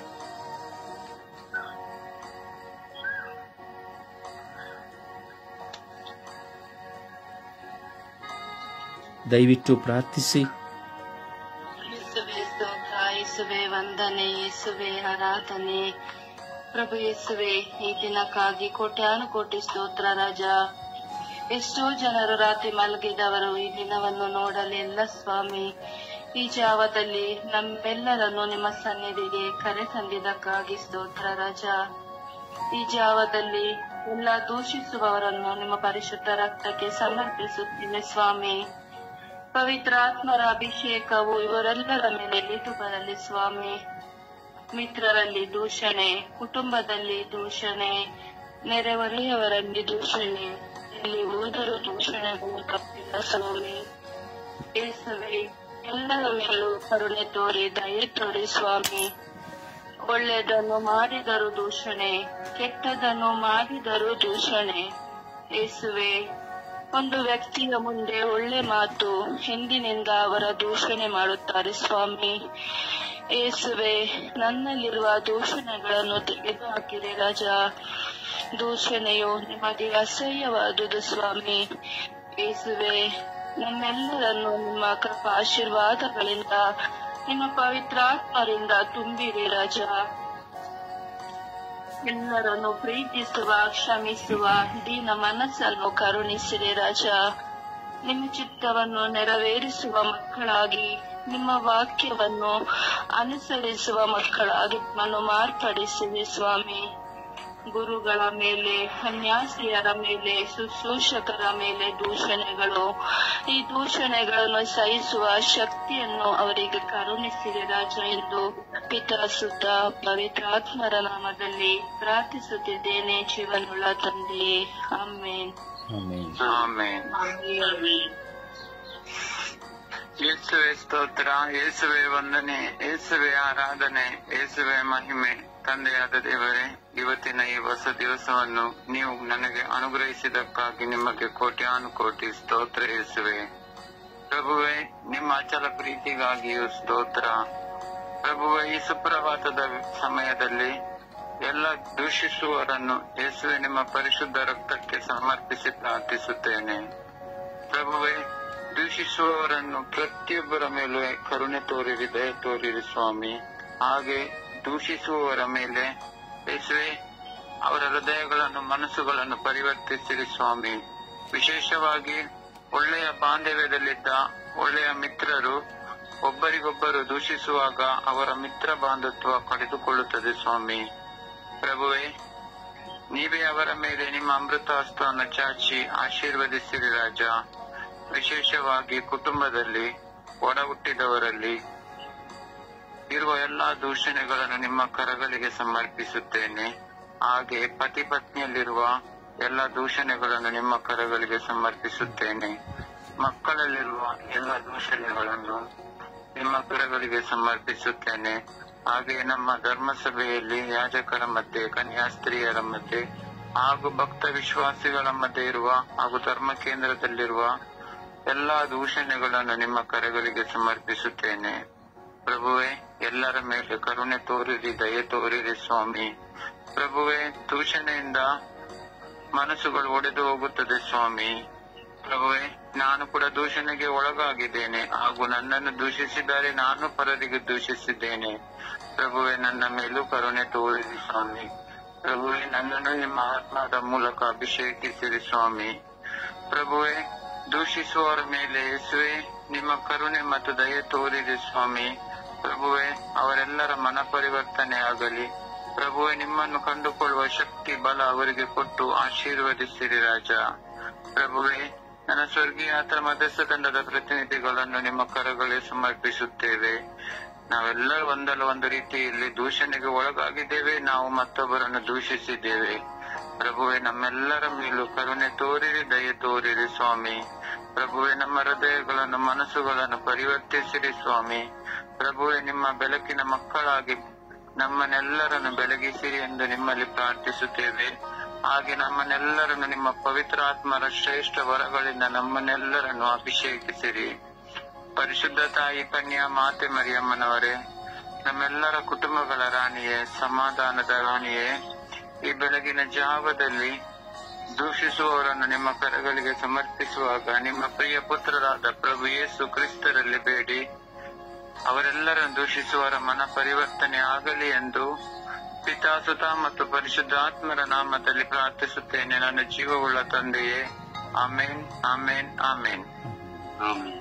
ದಯವಿಟ್ಟು ಪ್ರಾರ್ಥಿಸಿ ಯೇಸುವೆ ಸ್ತೋತ್ರ ಯೇಸುವೆ ವಂದನೆ ಯೇಸುವೆ ಆರಾಧನೆ ಪ್ರಭು ಯೇಸುವೆ ಈ ದಿನಕ್ಕಾಗಿ ಕೋಟ್ಯಾನು ಕೋಟಿ ಸ್ತೋತ್ರ ರಾಜ ಎಷ್ಟೋ ಜನರು ರಾತ್ರಿ ಮಲಗಿದವರು ಈ ದಿನವನ್ನು ನೋಡಲಿಲ್ಲ ಸ್ವಾಮಿ ಈ ಜಾವದಲ್ಲಿ ನಮ್ಮೆಲ್ಲರನ್ನು ನಿಮ್ಮ ಸನ್ನಿಧಿಗೆ ಕರೆ ತಂದಿದ್ದಕ್ಕಾಗಿ ಸ್ತೋತ್ರ ರಾಜ ಈ ಜಾವದಲ್ಲಿ ಎಲ್ಲ ದೂಷಿಸುವವರನ್ನು ನಿಮ್ಮ ಪರಿಶುದ್ಧ ರಕ್ತಕ್ಕೆ ಸಮರ್ಪಿಸುತ್ತೇವೆ ಸ್ವಾಮಿ ಪವಿತ್ರಾತ್ಮರ ಅಭಿಷೇಕವು ಇವರೆಲ್ಲರ ಮೇಲೆ ಇಳಿದು ಬರಲಿ ಸ್ವಾಮಿ ಮಿತ್ರರಲ್ಲಿ ದೂಷಣೆ ಕುಟುಂಬದಲ್ಲಿ ದೂಷಣೆ ನೆರೆಹೊರೆಯವರಲ್ಲಿ ದೂಷಣೆ ಎಲ್ಲಿ ಹೋದರೂ ದೂಷಣೆಗಳು ತಪ್ಪಿಲ್ಲ ಸ್ವಾಮಿ ಯೇಸುವೆ ಎಲ್ಲರ ಮೇಲೂ ಕರುಣೆ ತೋರಿ ದಯೆ ತೋರಿ ಸ್ವಾಮಿ ಒಳ್ಳೆಯದನ್ನು ಮಾಡಿದರೂ ದೂಷಣೆ ಕೆಟ್ಟದನ್ನು ಮಾಡಿದರೂ ದೂಷಣೆ ಯೇಸುವೆ ಒಂದು ವ್ಯಕ್ತಿಯ ಮುಂದೆ ಒಳ್ಳೆ ಮಾತು ಹಿಂದಿನಿಂದ ಅವರ ದೂಷಣೆ ಮಾಡುತ್ತಾರೆ ಸ್ವಾಮಿ ಯೇಸುವೆ ನನ್ನಲ್ಲಿರುವ ದೂಷಣೆಗಳನ್ನು ತೆಗೆದುಹಾಕಿರಿ ರಾಜ ದೂಷಣೆಯು ನಿಮಗೆ ಅಸಹ್ಯವಾದುದು ಸ್ವಾಮಿ ಯೇಸುವೆ ನಮ್ಮೆಲ್ಲರನ್ನು ನಿಮ್ಮ ಕೃಪಾ ಆಶೀರ್ವಾದಗಳಿಂದ ನಿಮ್ಮ ಪವಿತ್ರಾತ್ಮರಿಂದ ತುಂಬಿರಿ ರಾಜ ಎಲ್ಲರನ್ನು ಪ್ರೀತಿಸುವ ಕ್ಷಮಿಸುವ ದೀನ ಮನಸ್ಸನ್ನು ಕರುಣಿಸಿರಿ ರಾಜ ನಿಮ್ಮ ಚಿತ್ತವನ್ನು ನೆರವೇರಿಸುವ ಮಕ್ಕಳಾಗಿ ನಿಮ್ಮ ವಾಕ್ಯವನ್ನು ಅನುಸರಿಸುವ ಮಕ್ಕಳಾಗಿ ನಮ್ಮನ್ನು ಮಾರ್ಪಡಿಸಿರಿ ಸ್ವಾಮಿ ಗುರುಗಳ ಮೇಲೆ ಸನ್ಯಾಸಿಯರ ಮೇಲೆ ಶುಶ್ರೂಷಕರ ಮೇಲೆ ದೂಷಣೆಗಳು ಈ ದೂಷಣೆಗಳನ್ನು ಸಹಿಸುವ ಶಕ್ತಿಯನ್ನು ಅವರಿಗೆ ಕರುಣಿಸಿರಿ ರಾಜ ಎಂದು ಪಿತಾ ಸುತ್ತ ಪವಿತ್ರಾತ್ಮರ ನಾಮದಲ್ಲಿ ಪ್ರಾರ್ಥಿಸುತ್ತಿದ್ದೇನೆ ಜೀವನುಳ್ಳ ತಂದೆಯೇ ಆಮೇನ್ ಆಮೇನ್ ಆಮೇನ್ ಯೇಸುವೆ ಸ್ತೋತ್ರ ಯೇಸುವೆ ವಂದನೆ ಯೇಸುವೆ ಆರಾಧನೆ ಯೇಸುವೆ ಮಹಿಮೆ ತಂದೆಯಾದ ದೇವರೇ ಇವತ್ತಿನ ಈ ಹೊಸ ದಿವಸವನ್ನು ನೀವು ನನಗೆ ಅನುಗ್ರಹಿಸಿದಕ್ಕಾಗಿ ನಿಮಗೆ ಕೋಟ್ಯಾನು ಕೋಟಿ ಸ್ತೋತ್ರ ಯೇಸುವೆ ಪ್ರಭುವೆ ನಿಮ್ಮ ಅಚಲ ಪ್ರೀತಿಗಾಗಿಯೂ ಸ್ತೋತ್ರ ಪ್ರಭುವೆ ಈ ಸುಪ್ರಭಾತದ ಸಮಯದಲ್ಲಿ ಎಲ್ಲ ದೂಷಿಸುವವರನ್ನು ಯೇಸುವೆ ನಿಮ್ಮ ಪರಿಶುದ್ಧ ರಕ್ತಕ್ಕೆ ಸಮರ್ಪಿಸಿ ಪ್ರಾರ್ಥಿಸುತ್ತೇನೆ ಪ್ರಭುವೆ ದೂಷಿಸುವವರನ್ನು ಪ್ರತಿಯೊಬ್ಬರ ಮೇಲೆ ಕರುಣೆ ತೋರಿರಿ ದಯ ತೋರಿರಿ ಸ್ವಾಮಿ ಹಾಗೆ ದೂಷಿಸುವವರ ಮೇಲೆ ಯೇಸುವೆ ಅವರ ಹೃದಯಗಳನ್ನು ಮನಸ್ಸುಗಳನ್ನು ಪರಿವರ್ತಿಸಿರಿ ಸ್ವಾಮಿ ವಿಶೇಷವಾಗಿ ಒಳ್ಳೆಯ ಬಾಂಧವ್ಯದಲ್ಲಿದ್ದ ಒಳ್ಳೆಯ ಮಿತ್ರರು ಒಬ್ಬರಿಗೊಬ್ಬರು ದೂಷಿಸುವಾಗ ಅವರ ಮಿತ್ರ ಬಾಂಧತ್ವ ಕಳೆದುಕೊಳ್ಳುತ್ತದೆ ಸ್ವಾಮಿ ಪ್ರಭುವೆ ನೀವೇ ಅವರ ಮೇಲೆ ನಿಮ್ಮ ಅಮೃತ ಹಸ್ತವನ್ನು ಚಾಚಿ ಆಶೀರ್ವದಿಸಿರಿ ರಾಜ ವಿಶೇಷವಾಗಿ ಕುಟುಂಬದಲ್ಲಿ ಒಡ ಹುಟ್ಟಿದವರಲ್ಲಿ ಇರುವ ಎಲ್ಲಾ ದೂಷಣೆಗಳನ್ನು ನಿಮ್ಮ ಕರಗಳಿಗೆ ಸಮರ್ಪಿಸುತ್ತೇನೆ ಹಾಗೆ ಪತಿ ಪತ್ನಿಯಲ್ಲಿರುವ ಎಲ್ಲ ದೂಷಣೆಗಳನ್ನು ನಿಮ್ಮ ಕರಗಳಿಗೆ ಸಮರ್ಪಿಸುತ್ತೇನೆ ಮಕ್ಕಳಲ್ಲಿರುವ ಎಲ್ಲ ದೂಷಣೆಗಳನ್ನು ನಿಮ್ಮ ಕರಗಳಿಗೆ ಸಮರ್ಪಿಸುತ್ತೇನೆ ಹಾಗೆ ನಮ್ಮ ಧರ್ಮಸಭೆಯಲ್ಲಿ ಯಾಜಕರ ಮಧ್ಯೆ ಕನ್ಯಾಸ್ತ್ರೀಯರ ಮಧ್ಯೆ ಹಾಗೂ ಭಕ್ತ ವಿಶ್ವಾಸಿಗಳ ಮಧ್ಯೆ ಇರುವ ಹಾಗೂ ಧರ್ಮ ಕೇಂದ್ರದಲ್ಲಿರುವ ಎಲ್ಲಾ ದೂಷಣೆಗಳನ್ನು ನಿಮ್ಮ ಕರೆಗಳಿಗೆ ಸಮರ್ಪಿಸುತ್ತೇನೆ ಪ್ರಭುವೆ ಎಲ್ಲರ ಮೇಲೆ ಕರುಣೆ ತೋರಿರಿ ದಯೆ ತೋರಿರಿ ಸ್ವಾಮಿ ಪ್ರಭುವೆ ದೂಷಣೆಯಿಂದ ಮನಸ್ಸುಗಳು ಒಡೆದು ಹೋಗುತ್ತದೆ ಸ್ವಾಮಿ ಪ್ರಭುವೆ ನಾನು ಕೂಡ ದೂಷಣೆಗೆ ಒಳಗಾಗಿದ್ದೇನೆ ಹಾಗೂ ನನ್ನನ್ನು ದೂಷಿಸಿದ್ದಾರೆ ನಾನು ಪರರಿಗೆ ದೂಷಿಸಿದ್ದೇನೆ ಪ್ರಭುವೆ ನನ್ನ ಮೇಲೂ ಕರುಣೆ ತೋರಿರಿ ಸ್ವಾಮಿ ಪ್ರಭುವೆ ನನ್ನನ್ನು ನಿಮ್ಮ ಆತ್ಮದ ಮೂಲಕ ಅಭಿಷೇಕಿಸಿರಿ ಸ್ವಾಮಿ ಪ್ರಭುವೆ ದೂಷಿಸುವವರ ಮೇಲೆ ಯೇಸುವೆ ನಿಮ್ಮ ಕರುಣೆ ಮತ್ತು ದಯೆ ತೋರಿರಿ ಸ್ವಾಮಿ ಪ್ರಭುವೆ ಅವರೆಲ್ಲರ ಮನ ಪರಿವರ್ತನೆ ಆಗಲಿ ಪ್ರಭುವೆ ನಿಮ್ಮನ್ನು ಕಂಡುಕೊಳ್ಳುವ ಶಕ್ತಿ ಬಲ ಅವರಿಗೆ ಕೊಟ್ಟು ಆಶೀರ್ವದಿಸಿರಿ ರಾಜ ಪ್ರಭುವೆ ನನ್ನ ಸ್ವರ್ಗೀಯ ಅಥವಾ ಮಧ್ಯಸ್ಥ ತಂಡದ ಪ್ರತಿನಿಧಿಗಳನ್ನು ನಿಮ್ಮ ಕರಗಳಿಗೆ ಸಮರ್ಪಿಸುತ್ತೇವೆ ನಾವೆಲ್ಲ ಒಂದಲ್ಲ ಒಂದು ರೀತಿಯಲ್ಲಿ ದೂಷಣೆಗೆ ಒಳಗಾಗಿದ್ದೇವೆ ನಾವು ಮತ್ತೊಬ್ಬರನ್ನು ದೂಷಿಸಿದ್ದೇವೆ ಪ್ರಭುವೆ ನಮ್ಮೆಲ್ಲರ ಮೇಲೂ ಕರುಣೆ ತೋರಿರಿ ದಯೆ ತೋರಿರಿ ಸ್ವಾಮಿ ಪ್ರಭುವೆ ನಮ್ಮ ಹೃದಯಗಳನ್ನು ಮನಸ್ಸುಗಳನ್ನು ಪರಿವರ್ತಿಸಿರಿ ಸ್ವಾಮಿ ಪ್ರಭುವೆ ನಿಮ್ಮ ಬೆಳಕಿನ ಮಕ್ಕಳಾಗಿ ನಮ್ಮನ್ನೆಲ್ಲರನ್ನು ಬೆಳಗಿಸಿರಿ ಎಂದು ನಿಮ್ಮಲ್ಲಿ ಪ್ರಾರ್ಥಿಸುತ್ತೇವೆ ಹಾಗೆ ನಮ್ಮನ್ನೆಲ್ಲರನ್ನು ನಿಮ್ಮ ಪವಿತ್ರ ಆತ್ಮರ ಶ್ರೇಷ್ಠ ವರಗಳಿಂದ ನಮ್ಮನ್ನೆಲ್ಲರನ್ನು ಅಭಿಷೇಕಿಸಿರಿ ಪರಿಶುದ್ಧ ತಾಯಿ ಕನ್ಯಾ ಮಾತೆ ಮರಿಯಮ್ಮನವರೇ ನಮ್ಮೆಲ್ಲರ ಕುಟುಂಬಗಳ ರಾಣಿಯೇ ಸಮಾಧಾನದ ರಾಣಿಯೇ ಈ ಬೆಳಗಿನ ಜಾವದಲ್ಲಿ ದೂಷಿಸುವವರನ್ನು ನಿಮ್ಮ ಕರಗಳಿಗೆ ಸಮರ್ಪಿಸುವಾಗ ನಿಮ್ಮ ಪ್ರಿಯ ಪುತ್ರರಾದ ಪ್ರಭು ಯೇಸು ಕ್ರಿಸ್ತರಲ್ಲಿ ಬೇಡಿ ಅವರೆಲ್ಲರನ್ನು ದೂಷಿಸುವವರ ಮನ ಪರಿವರ್ತನೆ ಆಗಲಿ ಎಂದು ಪಿತಾಸುತ ಮತ್ತು ಪರಿಶುದ್ಧಾತ್ಮರ ನಾಮದಲ್ಲಿ ಪ್ರಾರ್ಥಿಸುತ್ತೇನೆ ನನ್ನ ಜೀವವುಳ್ಳ ತಂದೆಯೇ ಆಮೇನ್ ಆಮೇನ್ ಆಮೇನ್ ಆಮೇಲೆ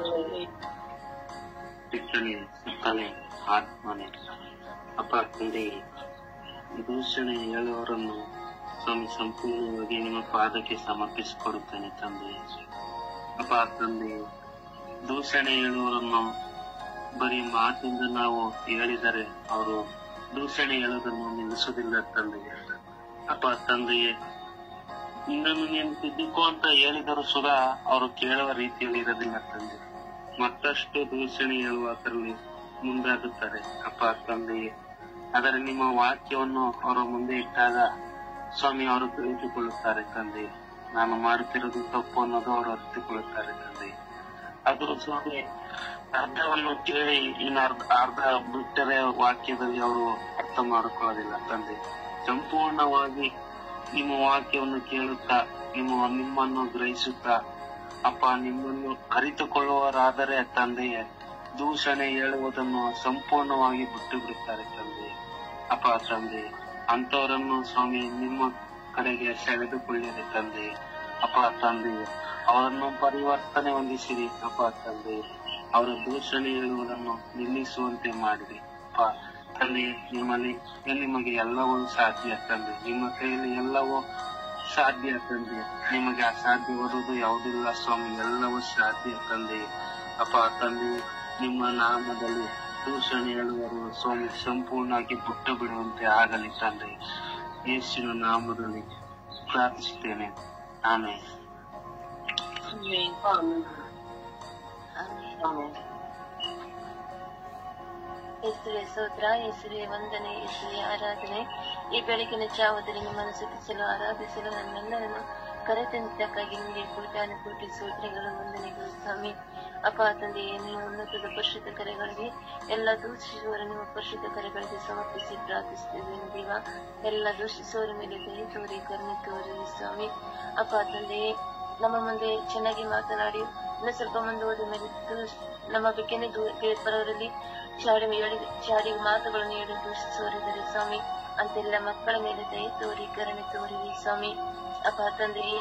ಪಿತನೆ ಸುತ್ತನೆ ಆತ್ಮನೆ ಅಪ್ಪ ತಂದೆ ದೂಷಣೆ ಹೇಳುವವರನ್ನು ಸ್ವಾಮಿ ಸಂಪೂರ್ಣವಾಗಿ ನಿಮ್ಮ ಪಾದಕ್ಕೆ ಸಮರ್ಪಿಸಿಕೊಡುತ್ತೇನೆ ತಂದೆ ಅಪ್ಪ ತಂದೆ ದೂಷಣೆ ಹೇಳುವವರನ್ನು ಬರೀ ಮಾತಿಂದ ನಾವು ಹೇಳಿದರೆ ಅವರು ದೂಷಣೆ ಹೇಳೋದನ್ನು ನಿಲ್ಲಿಸುವುದಿಲ್ಲ ತಂದೆ ಅಪ್ಪ ತಂದೆಯೇ ನಿನ್ನನ್ನು ನೀನು ತಿದ್ದುಕೋ ಅಂತ ಹೇಳಿದರೂ ಸುಧಾ ಅವರು ಕೇಳುವ ರೀತಿಯಲ್ಲಿ ಇರೋದಿಲ್ಲ ತಂದೆ ಮತ್ತಷ್ಟು ದೂಷಣೆ ಹೇಳುವುದರಲ್ಲಿ ಮುಂದಾಗುತ್ತಾರೆ ಅಪ್ಪ ತಂದೆಯೇ ಆದರೆ ನಿಮ್ಮ ವಾಕ್ಯವನ್ನು ಅವರ ಮುಂದೆ ಇಟ್ಟಾಗ ಸ್ವಾಮಿ ಅವರು ತಿಳಿದುಕೊಳ್ಳುತ್ತಾರೆ ತಂದೆ ನಾನು ಮಾಡುತ್ತಿರೋದು ತಪ್ಪು ಅನ್ನೋದು ಅವರು ಅರಿತುಕೊಳ್ಳುತ್ತಾರೆ ತಂದೆ ಅದು ಸ್ವಾಮಿ ಅರ್ಧವನ್ನು ಕೇಳಿ ಇನ್ನು ಅರ್ಧ ಅರ್ಧ ಬಿಟ್ಟರೆ ವಾಕ್ಯದಲ್ಲಿ ಅವರು ಅರ್ಥ ಮಾಡಿಕೊಳ್ಳೋದಿಲ್ಲ ತಂದೆ ಸಂಪೂರ್ಣವಾಗಿ ನಿಮ್ಮ ವಾಕ್ಯವನ್ನು ಕೇಳುತ್ತಾ ನಿಮ್ಮ ನಿಮ್ಮನ್ನು ಗ್ರಹಿಸುತ್ತಾ ಅಪ್ಪ ನಿಮ್ಮನ್ನು ಅರಿತುಕೊಳ್ಳುವರಾದರೆ ತಂದೆಯೇ ದೂಷಣೆ ಹೇಳುವುದನ್ನು ಸಂಪೂರ್ಣವಾಗಿ ಬಿಟ್ಟು ಬಿಡುತ್ತಾರೆ ತಂದೆ ಅಪ್ಪ ತಂದೆ ಅಂತವರನ್ನು ಸ್ವಾಮಿ ನಿಮ್ಮ ಕಡೆಗೆ ಸೆಳೆದುಕೊಳ್ಳಿರಿ ತಂದೆ ಅಪ್ಪ ತಂದೆ ಅವರನ್ನು ಪರಿವರ್ತನೆ ಹೊಂದಿಸಿರಿ ಅಪ್ಪ ತಂದೆ ಅವರ ದೂಷಣೆ ಹೇಳುವುದನ್ನು ನಿಲ್ಲಿಸುವಂತೆ ಮಾಡಿರಿ ಅಪ್ಪ ತಂದೆ ನಿಮ್ಮಲ್ಲಿ ನಿಮಗೆ ಎಲ್ಲವೂ ಸಾಧ್ಯ ತಂದೆ ನಿಮ್ಮ ಕೈಯಲ್ಲಿ ಎಲ್ಲವೂ ಸಾಧ್ಯ ತಂದೆ ನಿಮಗೆ ಅಸಾಧ್ಯವಾದುದು ಯಾವುದಿಲ್ಲ ಸ್ವಾಮಿ ಎಲ್ಲವೂ ಸಾಧ್ಯ ತಂದೆ ಅಪ್ಪ ತಂದೆ ನಿಮ್ಮ ನಾಮದಲ್ಲಿ ದೂಷಣೆ ಹೇಳುವರು ಸ್ವಾಮಿ ಸಂಪೂರ್ಣವಾಗಿ ಬಿಟ್ಟು ಬಿಡುವಂತೆ ಆಗಲಿ ತಂದೆ ಯೇಸುವಿನ ನಾಮದಲ್ಲಿ ಪ್ರಾರ್ಥಿಸುತ್ತೇನೆ ಆಮೇಲೆ ಯೇಸುವೆ ಸ್ತೋತ್ರ ಯೇಸುವೆ ವಂದನೆ ಯೇಸುವೆ ಆರಾಧನೆ ಈ ಬೆಳಗಿನ ಜಾವದಲ್ಲಿ ನಿಮ್ಮನ್ನು ಸುತ್ತಿಸಲು ಆರಾಧಿಸಲು ನಮ್ಮೆಲ್ಲರನ್ನು ಕರೆತಂದಕ್ಕಾಗಿ ನಿಮಗೆ ಕೋಟ್ಯಾನು ಕೋಟಿ ಸ್ತೋತ್ರಗಳು ವಂದನೆಗಳು ಸ್ವಾಮಿ ಅಪ್ಪ ತಂದೆಯೇ ನೀವು ಉನ್ನತದ ಪರಿಶುದ್ಧ ಕರೆಗಳಿಗೆ ಎಲ್ಲ ದೂಷಿಸುವವರು ನಿಮ್ಮ ಪರಿಶುದ್ಧ ಕರೆಗಳಿಗೆ ಸಮರ್ಪಿಸಿ ಪ್ರಾರ್ಥಿಸುತ್ತೇವೆ ದೇವ ಎಲ್ಲ ದೂಷಿಸುವವರ ಮೇಲೆ ದಯ ತೋರಿ ಕರುಣೆ ತೋರಿ ಸ್ವಾಮಿ ಅಪ್ಪ ತಂದೆಯೇ ನಮ್ಮ ಮುಂದೆ ಚೆನ್ನಾಗಿ ಮಾತನಾಡಿ ಇನ್ನು ಸ್ವಲ್ಪ ಮುಂದೆ ಹೋದ ಮೇಲೆ ದೂಷ್- ನಮ್ಮ ಬಗ್ಗೆನೇ ದೂ- ಬರೋರಲ್ಲಿ ಚಾಡಿ ಹೇಳಿ ಚಾಡಿ ಮಾತುಗಳನ್ನು ಹೇಳಿ ದೂಷಿಸುವರಿದ್ದಾರೆ ಸ್ವಾಮಿ ಅಂತೆಲ್ಲ ಮಕ್ಕಳ ಮೇಲೆ ದಯ ತೋರಿ ಕರುಣೆ ತೋರಿ ಸ್ವಾಮಿ ಅಪ್ಪ ತಂದೆಯೇ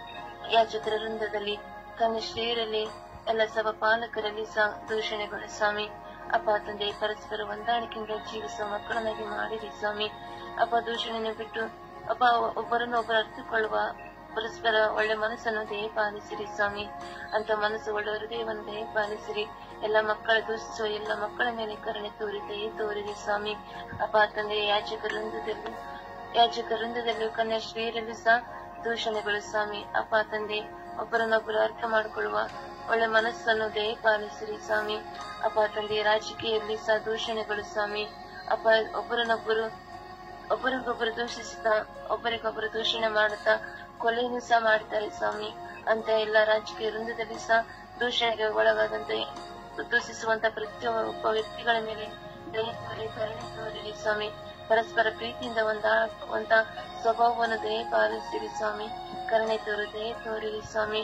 ಯಾಚಕರ ವೃಂದದಲ್ಲಿ ಕನಿಷ್ಠರಲ್ಲಿ ಎಲ್ಲ ಸಭಾ ಪಾಲಕರಲ್ಲಿ ಸಹ ದೂಷಣೆಗಳು ಸ್ವಾಮಿ ಅಪ್ಪ ತಂದೆ ಪರಸ್ಪರ ಹೊಂದಾಣಿಕೆಯಿಂದ ಜೀವಿಸುವ ಮಕ್ಕಳನ್ನಾಗಿ ಮಾಡಿರಿ ಸ್ವಾಮಿ ಅಪ್ಪ ದೂಷಣೆಯನ್ನು ಬಿಟ್ಟು ಅಪ್ಪ ಒಬ್ಬರನ್ನು ಒಬ್ಬರು ಅರ್ಥಕೊಳ್ಳುವ ಪರಸ್ಪರ ಒಳ್ಳೆ ಮನಸ್ಸನ್ನು ದಯಪಾಲಿಸಿರಿ ಸ್ವಾಮಿ ಅಂತ ಮನಸ್ಸು ಒಳ್ಳೆ ಹೃದಯವನ್ನು ದಯಪಾಲಿಸಿರಿ ಎಲ್ಲ ಮಕ್ಕಳ ದೂಷಿಸುವ ಎಲ್ಲ ಮಕ್ಕಳ ಮೇಲೆ ಕರುಣೆ ತೋರಿ ದಯೆ ತೋರಿರಿ ಸ್ವಾಮಿ ಅಪ್ಪ ತಂದೆ ಯಾಚಕ ವೃಂದದಲ್ಲೂ ಯಾಚಕ ವೃಂದದಲ್ಲೂ ಕನ್ಯಾಶ್ರೀಯರಲ್ಲೂ ಸಹ ದೂಷಣೆಗಳು ಸ್ವಾಮಿ ಅಪ್ಪ ತಂದೆ ಒಬ್ಬರನ್ನೊಬ್ಬರು ಅರ್ಥ ಮಾಡಿಕೊಳ್ಳುವ ಒಳ್ಳೆ ಮನಸ್ಸನ್ನು ದಯಪಾಲಿಸಿರಿ ಸ್ವಾಮಿ ಅಪ್ಪ ತಂದೆ ರಾಜಕೀಯದಲ್ಲಿ ಸಹ ದೂಷಣೆಗಳು ಸ್ವಾಮಿ ಅಪ್ಪ ಒಬ್ಬರನ್ನೊಬ್ಬರು ಒಬ್ಬರಿಗೊಬ್ಬರು ದೂಷಿಸುತ್ತಾ ಒಬ್ಬರಿಗೊಬ್ಬರು ದೂಷಣೆ ಮಾಡುತ್ತಾ ಕೊಲೆಯನ್ನು ಸಹ ಮಾಡ್ತಾರೆ ಸ್ವಾಮಿ ಅಂತ ಎಲ್ಲ ರಾಜಕೀಯ ವೃಂದದಲ್ಲಿ ಸಹ ದೂಷಣೆಗೆ ಒಳಗಾದಂತೆ ದೂಷಿಸುವಂತ ಪ್ರತಿಯೊಬ್ಬ ವ್ಯಕ್ತಿಗಳ ಮೇಲೆ ದಯ ತೋರಿ ಕರುಣೆ ತೋರಿರಿ ಸ್ವಾಮಿ ಪರಸ್ಪರ ಪ್ರೀತಿಯಿಂದ ಒಂದ ಒಂದ ಸ್ವಭಾವವನ್ನು ದಯ ಪಾಲಿಸಿರಿ ಸ್ವಾಮಿ ಕರುಣೆ ತೋರು ದಯ ತೋರಿರಿ ಸ್ವಾಮಿ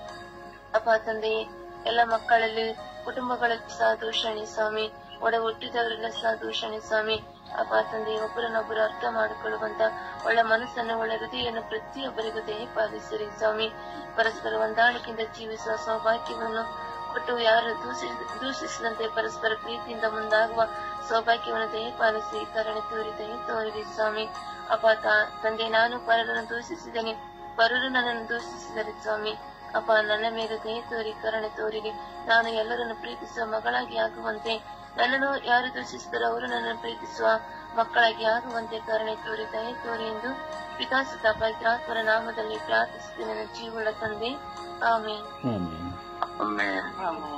ಅಪ್ಪ ತಂದೆಯೇ ಎಲ್ಲ ಮಕ್ಕಳಲ್ಲಿ ಕುಟುಂಬಗಳಲ್ಲಿ ಸಹ ದೂಷಣೆ ಸ್ವಾಮಿ ಒಡ ಹುಟ್ಟಿದವರೆಲ್ಲ ಸಹ ದೂಷಣೆ ಸ್ವಾಮಿ ಅಪ್ಪ ತಂದೆ ಒಬ್ಬರನ್ನೊಬ್ಬರು ಅರ್ಥ ಮಾಡಿಕೊಳ್ಳುವಂತ ಒಳ್ಳೆ ಮನಸ್ಸನ್ನು ಒಳ್ಳೆ ಹೃದಯವನ್ನು ಪ್ರತಿಯೊಬ್ಬರಿಗೂ ದಯ ಪಾಲಿಸಿರಿ ಸ್ವಾಮಿ ಪರಸ್ಪರ ಹೊಂದಾಣಿಕೆಯಿಂದ ಜೀವಿಸುವ ಸೌಭಾಗ್ಯವನ್ನು ಕೊಟ್ಟು ಯಾರು ದೂಷಿ- ದೂಷಿಸದಂತೆ ಪರಸ್ಪರ ಪ್ರೀತಿಯಿಂದ ಮುಂದಾಗುವ ಸೌಭಾಗ್ಯವನ್ನು ದಯಪಾಲಿಸಿ ಕರುಣೆ ತೋರಿ ದಯ ತೋರಿರಿ ಸ್ವಾಮಿ ಅಪ್ಪ ತಾ- ತಂದೆ ನಾನು ಪರರನ್ನು ದೂಷಿಸಿದ್ದೇನೆ ಪರರು ನನ್ನನ್ನು ದೂಷಿಸಿದರೆ ಸ್ವಾಮಿ ಅಪ್ಪ ನನ್ನ ಮೇಲೆ ದಯ ತೋರಿ ಕರುಣೆ ತೋರಿರಿ ನಾನು ಎಲ್ಲರನ್ನು ಪ್ರೀತಿಸುವ ಮಗಳಾಗಿ ಆಗುವಂತೆ ನನ್ನನ್ನು ಯಾರು ದೂಷಿಸಿದರೂ ಅವರು ನನ್ನನ್ನು ಪ್ರೀತಿಸುವ ಮಕ್ಕಳಾಗಿ ಆಗುವಂತೆ ಕರುಣೆ ತೋರಿ ದಯ ತೋರಿ ಎಂದು ಪಿತಾಸುತ ಪವಿತ್ರಾತ್ಮರ ನಾಮದಲ್ಲಿ ಪ್ರಾರ್ಥಿಸುತ್ತೇನೆ ನನ್ನ ಜೀವಳ ತಂದೆ ಆಮೇಲೆ ಆಮೆನ್. ಆಮೇಲೆ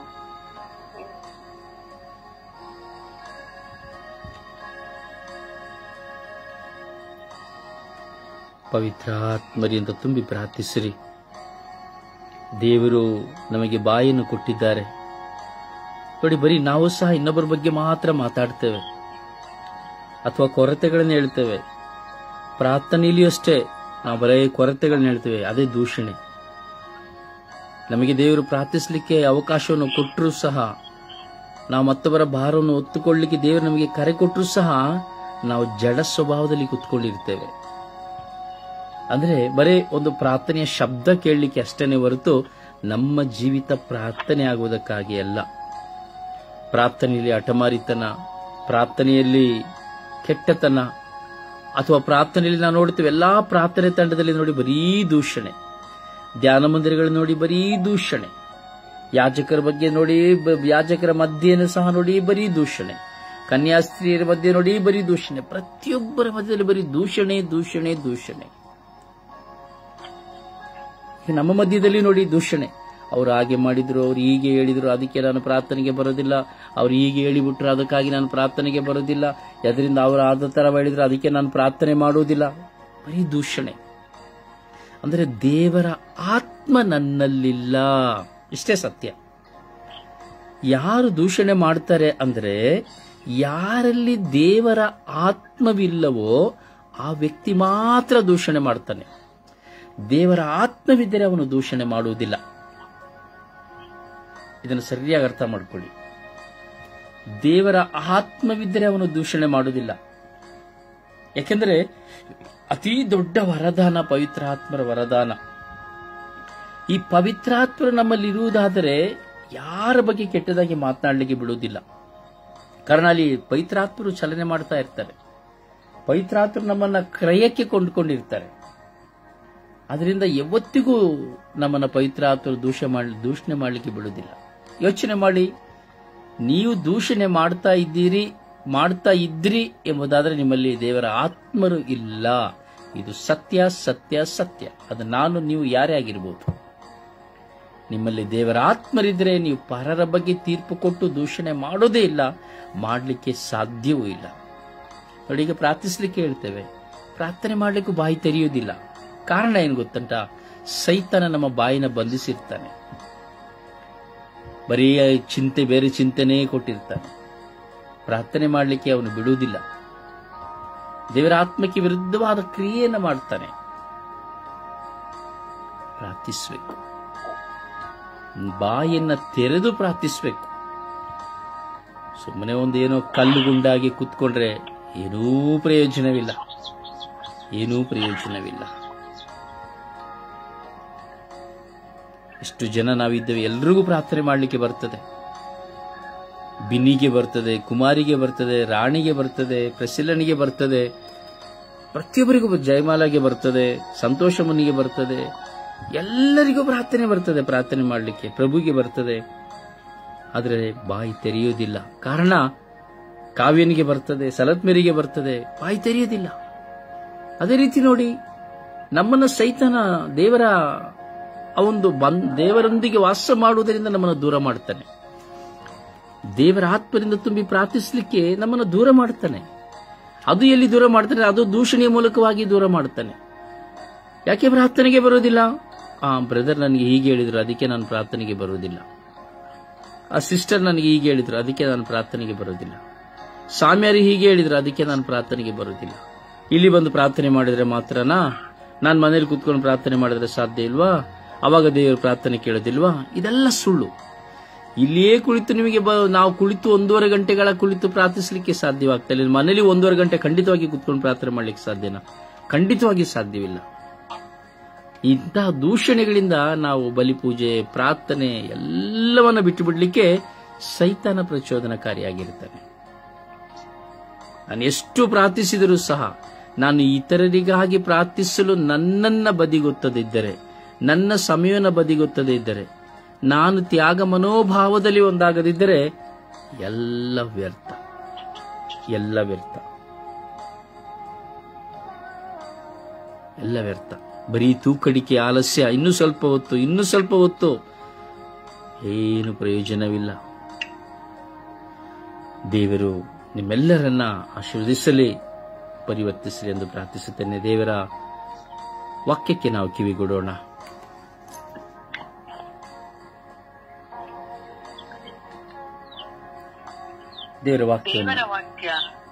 ಪವಿತ್ರಾತ್ಮರಿಂದ ತುಂಬಿ ಪ್ರಾರ್ಥಿಸಿರಿ ದೇವರು ನಮಗೆ ಬಾಯನ್ನು ಕೊಟ್ಟಿದ್ದಾರೆ ನೋಡಿ ಬರೀ ನಾವು ಸಹ ಇನ್ನೊಬ್ಬರ ಬಗ್ಗೆ ಮಾತ್ರ ಮಾತಾಡ್ತೇವೆ ಅಥವಾ ಕೊರತೆಗಳನ್ನ ಹೇಳ್ತೇವೆ ಪ್ರಾರ್ಥನೆಯಲ್ಲಿಯೂ ಅಷ್ಟೇ ನಾವು ಬರೀ ಕೊರತೆಗಳನ್ನ ಹೇಳ್ತೇವೆ ಅದೇ ದೂಷಣೆ ನಮಗೆ ದೇವರು ಪ್ರಾರ್ಥಿಸಲಿಕ್ಕೆ ಅವಕಾಶವನ್ನು ಕೊಟ್ಟರೂ ಸಹ ನಾವು ಮತ್ತೊಬ್ಬರ ಭಾರವನ್ನು ಹೊತ್ತುಕೊಳ್ಳಲಿಕ್ಕೆ ದೇವರು ನಮಗೆ ಕರೆ ಕೊಟ್ಟರೂ ಸಹ ನಾವು ಜಡ ಸ್ವಭಾವದಲ್ಲಿ ಕುತ್ಕೊಂಡಿರ್ತೇವೆ ಅಂದ್ರೆ ಬರೀ ಒಂದು ಪ್ರಾರ್ಥನೆಯ ಶಬ್ದ ಕೇಳಲಿಕ್ಕೆ ಅಷ್ಟೇನೆ ಹೊರತು ನಮ್ಮ ಜೀವಿತ ಪ್ರಾರ್ಥನೆ ಆಗುವುದಕ್ಕಾಗಿ ಅಲ್ಲ ಪ್ರಾರ್ಥನೆಯಲ್ಲಿ ಹಠಮಾರಿತನ ಪ್ರಾರ್ಥನೆಯಲ್ಲಿ ಕೆಟ್ಟತನ ಅಥವಾ ಪ್ರಾರ್ಥನೆಯಲ್ಲಿ ನಾವು ನೋಡ್ತೇವೆ ಎಲ್ಲಾ ಪ್ರಾರ್ಥನೆ ತಂಡದಲ್ಲಿ ನೋಡಿ ಬರೀ ದೂಷಣೆ ಧ್ಯಾನ ಮಂದಿರಗಳು ನೋಡಿ ಬರೀ ದೂಷಣೆ ಯಾಜಕರ ಬಗ್ಗೆ ನೋಡಿ ಬ- ಯಾಜಕರ ಮಧ್ಯೆನೂ ಸಹ ನೋಡಿ ಬರೀ ದೂಷಣೆ ಕನ್ಯಾಸ್ತ್ರೀಯರ ಮಧ್ಯೆ ನೋಡಿ ಬರೀ ದೂಷಣೆ ಪ್ರತಿಯೊಬ್ಬರ ಮಧ್ಯದಲ್ಲಿ ಬರೀ ದೂಷಣೆ ದೂಷಣೆ ದೂಷಣೆ ಈಗ ನಮ್ಮ ಮಧ್ಯದಲ್ಲಿ ನೋಡಿ ದೂಷಣೆ ಅವ್ರು ಹಾಗೆ ಮಾಡಿದ್ರು ಅವ್ರು ಹೀಗೆ ಹೇಳಿದ್ರು ಅದಕ್ಕೆ ನಾನು ಪ್ರಾರ್ಥನೆಗೆ ಬರೋದಿಲ್ಲ ಅವ್ರು ಹೀಗೆ ಹೇಳಿಬಿಟ್ರು ಅದಕ್ಕಾಗಿ ನಾನು ಪ್ರಾರ್ಥನೆಗೆ ಬರೋದಿಲ್ಲ ಅದರಿಂದ ಅವರು ಆದ ತರ ಹೇಳಿದ್ರು ಅದಕ್ಕೆ ನಾನು ಪ್ರಾರ್ಥನೆ ಮಾಡುವುದಿಲ್ಲ ಬರೀ ದೂಷಣೆ ಅಂದರೆ ದೇವರ ಆತ್ಮ ನನ್ನಲ್ಲಿಲ್ಲ ಇಷ್ಟೇ ಸತ್ಯ ಯಾರು ದೂಷಣೆ ಮಾಡ್ತಾರೆ ಅಂದ್ರೆ ಯಾರಲ್ಲಿ ದೇವರ ಆತ್ಮವಿಲ್ಲವೋ ಆ ವ್ಯಕ್ತಿ ಮಾತ್ರ ದೂಷಣೆ ಮಾಡ್ತಾನೆ ದೇವರ ಆತ್ಮವಿದ್ದರೆ ಅವನು ದೂಷಣೆ ಮಾಡುವುದಿಲ್ಲ ಇದನ್ನು ಸರಿಯಾಗಿ ಅರ್ಥ ಮಾಡಿಕೊಳ್ಳಿ ದೇವರ ಆತ್ಮವಿದ್ದರೆ ಅವನು ದೂಷಣೆ ಮಾಡುವುದಿಲ್ಲ ಯಾಕೆಂದರೆ ಅತಿ ದೊಡ್ಡ ವರದಾನ ಪವಿತ್ರಾತ್ಮರ ವರದಾನ ಈ ಪವಿತ್ರಾತ್ಮರು ನಮ್ಮಲ್ಲಿ ಇರುವುದಾದರೆ ಯಾರ ಬಗ್ಗೆ ಕೆಟ್ಟದಾಗಿ ಮಾತನಾಡಲಿಕ್ಕೆ ಬಿಡುವುದಿಲ್ಲ ಕಾರಣ ಅಲ್ಲಿ ಪವಿತ್ರಾತ್ಮರು ಚಲನೆ ಮಾಡ್ತಾ ಇರ್ತಾರೆ ಪವಿತ್ರಾತ್ಮರು ನಮ್ಮನ್ನ ಕ್ರಯಕ್ಕೆ ಕೊಂಡುಕೊಂಡಿರ್ತಾರೆ ಅದರಿಂದ ಯಾವತ್ತಿಗೂ ನಮ್ಮನ್ನ ಪವಿತ್ರಾತ್ಮರು ದೂಷ ಮಾಡಿ ದೂಷಣೆ ಮಾಡಲಿಕ್ಕೆ ಬಿಡುವುದಿಲ್ಲ ಯೋಚನೆ ಮಾಡಿ ನೀವು ದೂಷಣೆ ಮಾಡ್ತಾ ಇದ್ದೀರಿ ಮಾಡ್ತಾ ಇದ್ರಿ ಎಂಬುದಾದ್ರೆ ನಿಮ್ಮಲ್ಲಿ ದೇವರ ಆತ್ಮರು ಇಲ್ಲ ಇದು ಸತ್ಯ ಸತ್ಯ ಸತ್ಯ ಅದು ನಾನು ನೀವು ಯಾರೇ ಆಗಿರ್ಬೋದು ನಿಮ್ಮಲ್ಲಿ ದೇವರ ಆತ್ಮರಿದ್ರೆ ನೀವು ಪರರ ಬಗ್ಗೆ ತೀರ್ಪು ಕೊಟ್ಟು ದೂಷಣೆ ಮಾಡೋದೇ ಇಲ್ಲ ಮಾಡಲಿಕ್ಕೆ ಸಾಧ್ಯವೂ ಇಲ್ಲ ನೋಡಿ ಈಗ ಪ್ರಾರ್ಥಿಸ್ಲಿಕ್ಕೆ ಹೇಳ್ತೇವೆ ಪ್ರಾರ್ಥನೆ ಮಾಡ್ಲಿಕ್ಕೂ ಬಾಯಿ ತೆರೆಯುವುದಿಲ್ಲ ಕಾರಣ ಏನು ಗೊತ್ತಂಟ ಸೈತನ ನಮ್ಮ ಬಾಯಿನ ಬಂಧಿಸಿರ್ತಾನೆ ಬರೀ ಚಿಂತೆ ಬೇರೆ ಚಿಂತೆನೇ ಕೊಟ್ಟಿರ್ತಾನೆ ಪ್ರಾರ್ಥನೆ ಮಾಡಲಿಕ್ಕೆ ಅವನು ಬಿಡುವುದಿಲ್ಲ ದೇವರ ಆತ್ಮಕ್ಕೆ ವಿರುದ್ಧವಾದ ಕ್ರಿಯೆಯನ್ನು ಮಾಡ್ತಾನೆ ಪ್ರಾರ್ಥಿಸಬೇಕು ಬಾಯನ್ನ ತೆರೆದು ಪ್ರಾರ್ಥಿಸಬೇಕು ಸುಮ್ಮನೆ ಒಂದೇನೋ ಕಲ್ಲು ಗುಂಡಾಗಿ ಕೂತ್ಕೊಂಡ್ರೆ ಏನೂ ಪ್ರಯೋಜನವಿಲ್ಲ ಏನೂ ಪ್ರಯೋಜನವಿಲ್ಲ ಎಷ್ಟು ಜನ ನಾವಿದ್ದೇವೆ ಎಲ್ರಿಗೂ ಪ್ರಾರ್ಥನೆ ಮಾಡಲಿಕ್ಕೆ ಬರ್ತದೆ ಬಿನ್ನಿಗೆ ಬರ್ತದೆ ಕುಮಾರಿಗೆ ಬರ್ತದೆ ರಾಣಿಗೆ ಬರ್ತದೆ ಪ್ರಸಿಲನಿಗೆ ಬರ್ತದೆ ಪ್ರತಿಯೊಬ್ಬರಿಗೂ ಬ- ಜಯಮಾಲಾಗೆ ಬರ್ತದೆ ಸಂತೋಷ ಮುನಿಗೆ ಬರ್ತದೆ ಎಲ್ಲರಿಗೂ ಪ್ರಾರ್ಥನೆ ಬರ್ತದೆ ಪ್ರಾರ್ಥನೆ ಮಾಡಲಿಕ್ಕೆ ಪ್ರಭುಗೆ ಬರ್ತದೆ ಆದರೆ ಬಾಯಿ ತೆರೆಯುವುದಿಲ್ಲ ಕಾರಣ ಕಾವ್ಯನಿಗೆ ಬರ್ತದೆ ಸಲತ್ಮೇರಿಗೆ ಬರ್ತದೆ ಬಾಯಿ ತೆರೆಯುವುದಿಲ್ಲ ಅದೇ ರೀತಿ ನೋಡಿ ನಮ್ಮನ್ನು ಸೈತನ ದೇವರ ಆ ಒಂದು ಬನ್ ದೇವರೊಂದಿಗೆ ವಾಸ ಮಾಡುವುದರಿಂದ ನಮ್ಮನ್ನು ದೂರ ಮಾಡ್ತಾನೆ ದೇವರ ಆತ್ಮರಿಂದ ತುಂಬಿ ಪ್ರಾರ್ಥಿಸಲಿಕ್ಕೆ ನಮ್ಮನ್ನು ದೂರ ಮಾಡ್ತಾನೆ ಅದು ಎಲ್ಲಿ ದೂರ ಮಾಡ್ತಾನೆ ಅದು ದೂಷಣೆಯ ಮೂಲಕವಾಗಿ ದೂರ ಮಾಡ್ತಾನೆ ಯಾಕೆ ಪ್ರಾರ್ಥನೆಗೆ ಬರೋದಿಲ್ಲ ಆ ಬ್ರದರ್ ನನಗೆ ಹೀಗೆ ಹೇಳಿದ್ರು ಅದಕ್ಕೆ ನಾನು ಪ್ರಾರ್ಥನೆಗೆ ಬರೋದಿಲ್ಲ ಆ ಸಿಸ್ಟರ್ ನನಗೆ ಹೀಗೆ ಹೇಳಿದ್ರು ಅದಕ್ಕೆ ನಾನು ಪ್ರಾರ್ಥನೆಗೆ ಬರೋದಿಲ್ಲ ಸ್ವಾಮಿಯಾರು ಹೀಗೆ ಹೇಳಿದ್ರು ಅದಕ್ಕೆ ನಾನು ಪ್ರಾರ್ಥನೆಗೆ ಬರೋದಿಲ್ಲ ಇಲ್ಲಿ ಬಂದು ಪ್ರಾರ್ಥನೆ ಮಾಡಿದ್ರೆ ಮಾತ್ರನಾ ನಾನು ಮನೇಲಿ ಕೂತ್ಕೊಂಡು ಪ್ರಾರ್ಥನೆ ಮಾಡಿದ್ರೆ ಸಾಧ್ಯ ಇಲ್ವಾ ಅವಾಗ ದೇವರು ಪ್ರಾರ್ಥನೆ ಕೇಳೋದಿಲ್ವಾ ಇದೆಲ್ಲ ಸುಳ್ಳು ಇಲ್ಲಿಯೇ ಕುಳಿತು ನಿಮಗೆ ಬ- ನಾವು ಕುಳಿತು ಒಂದೂವರೆ ಗಂಟೆಗಳ ಕುಳಿತು ಪ್ರಾರ್ಥಿಸಲಿಕ್ಕೆ ಸಾಧ್ಯವಾಗ್ತಾ ಇಲ್ಲ ಮನೇಲಿ ಒಂದೂವರೆ ಗಂಟೆ ಖಂಡಿತವಾಗಿ ಕೂತ್ಕೊಂಡು ಪ್ರಾರ್ಥನೆ ಮಾಡ್ಲಿಕ್ಕೆ ಸಾಧ್ಯನಾ ಖಂಡಿತವಾಗಿ ಸಾಧ್ಯವಿಲ್ಲ ಇಂತಹ ದೂಷಣೆಗಳಿಂದ ನಾವು ಬಲಿಪೂಜೆ ಪ್ರಾರ್ಥನೆ ಎಲ್ಲವನ್ನ ಬಿಟ್ಟು ಬಿಡ್ಲಿಕ್ಕೆ ಸೈತಾನ ಪ್ರಚೋದನಕಾರಿಯಾಗಿರ್ತಾನೆ ನಾನು ಎಷ್ಟು ಪ್ರಾರ್ಥಿಸಿದರೂ ಸಹ ನಾನು ಇತರರಿಗಾಗಿ ಪ್ರಾರ್ಥಿಸಲು ನನ್ನನ್ನ ಬದಿಗೊತ್ತದಿದ್ದರೆ ನನ್ನ ಸಮಯನ ಬದಿಗೊತ್ತದೆ ಇದ್ದರೆ ನಾನು ತ್ಯಾಗ ಮನೋಭಾವದಲ್ಲಿ ಒಂದಾಗದಿದ್ದರೆ ಎಲ್ಲ ವ್ಯರ್ಥ ಎಲ್ಲ ವ್ಯರ್ಥ ಎಲ್ಲ ವ್ಯರ್ಥ ಬರೀ ತೂಕಡಿಕೆ ಆಲಸ್ಯ ಇನ್ನೂ ಸ್ವಲ್ಪ ಹೊತ್ತು ಇನ್ನೂ ಸ್ವಲ್ಪ ಹೊತ್ತು ಏನು ಪ್ರಯೋಜನವಿಲ್ಲ ದೇವರು ನಿಮ್ಮೆಲ್ಲರನ್ನ ಆಶೀರ್ವದಿಸಲಿ ಪರಿವರ್ತಿಸಲಿ ಎಂದು ಪ್ರಾರ್ಥಿಸುತ್ತೇನೆ ದೇವರ ವಾಕ್ಯಕ್ಕೆ ನಾವು ಕಿವಿಗೊಡೋಣ ದೇವರ ವಾಕ್ಯವನ್ನು ದೇವರ ವಾಕ್ಯ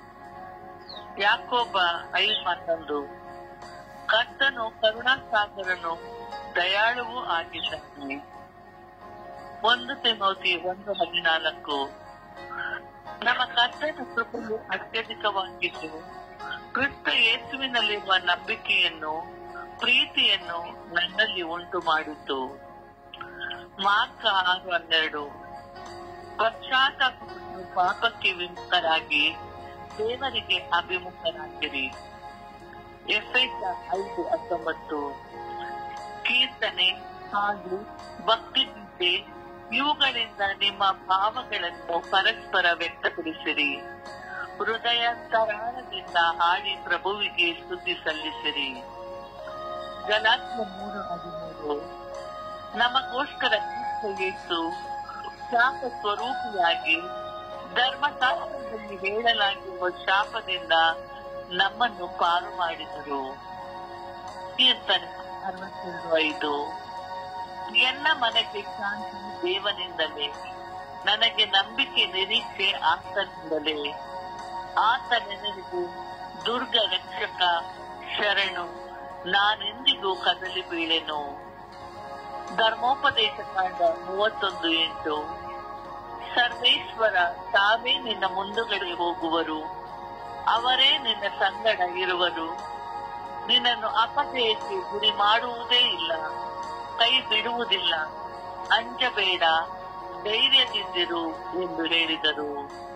ಯಾಕೋಬ ಐದು ಹನ್ನೊಂದು ಕರ್ತನು ಕರುಣಾಸಾಗರನು ದಯಾಳುವೂ ಆಗಿದ್ದಾನೆ ಒಂದು ತಿಮೋತಿ ಒಂದು ಹದಿನಾಲ್ಕು ನಮ್ಮ ಕರ್ತನ ಕೃಪೆಯು ಅತ್ಯಧಿಕವಾಗಿದ್ದು ಕ್ರಿಸ್ತ ಯೇಸುವಿನಲ್ಲಿರುವ ನಂಬಿಕೆಯನ್ನು ಪ್ರೀತಿಯನ್ನು ನನ್ನಲ್ಲಿ ಉಂಟು ಮಾಡಿತು ಮಾರ್ಕ ಆರು ಹನ್ನೆರಡು ಪಶ್ಚಾತ್ತಾಪವನ್ನು ಪಾಪಕ್ಕೆ ವಿಮುಖರಾಗಿ ದೇವರಿಗೆ ಅಭಿಮುಖರಾಗಿರಿ ಎಫ್ಎಸ್ ಐದು ಹತ್ತೊಂಬತ್ತು ಕೀರ್ತನೆ ಹಾಗೂ ಭಕ್ತಿಗೀತೆ ಇವುಗಳಿಂದ ನಿಮ್ಮ ಭಾವಗಳನ್ನು ಪರಸ್ಪರ ವ್ಯಕ್ತಪಡಿಸಿರಿ ಹೃದಯಾಂತರಾಳದಿಂದ ಹಾಡಿ ಪ್ರಭುವಿಗೆ ಸ್ತುತಿ ಸಲ್ಲಿಸಿರಿ ಗಲಾತ್ಮ ಮೂರು ಹದಿಮೂರು ನಮಗೋಸ್ಕರ ಕ್ರಿಸ್ತ ಯೇಸು ಶಾಪ ಸ್ವರೂಪಿಯಾಗಿ ಧರ್ಮಶಾಸ್ತ್ರದಲ್ಲಿ ಹೇಳಲಾಗಿರುವ ಶಾಪದಿಂದ ನಮ್ಮನ್ನು ಪಾರು ಮಾಡಿದರು ಕೀರ್ತನೆ ಅರವತ್ತೇಳು ಐದು ಎನ್ನ ಮನೆಗೆ ಶಾಂತಿ ದೇವನಿಂದಲೇ ನನಗೆ ನಂಬಿಕೆ ನಿರೀಕ್ಷೆ ಆತನಿಂದಲೇ ಆತ ನನಗೆ ದುರ್ಗ ರಕ್ಷಕ ಶರಣು ನಾನೆಂದಿಗೂ ಕದಲಿ ಬೀಳೆನು ಧರ್ಮೋಪದೇಶ ಕಾಂಡ ಮೂವತ್ತೊಂದು ಎಂಟು ಸರ್ವೇಶ್ವರ ತಾವೇ ನಿನ್ನ ಮುಂದುಗಡೆ ಹೋಗುವರು ಅವರೇ ನಿನ್ನ ಸಂಗಡ ಇರುವರು ನಿನ್ನನ್ನು ಅಪಜಯಕ್ಕೆ ಗುರಿ ಮಾಡುವುದೇ ಇಲ್ಲ ಕೈ ಬಿಡುವುದಿಲ್ಲ ಅಂಜಬೇಡ ಧೈರ್ಯದಿಂದಿರು ಎಂದು ಹೇಳಿದರು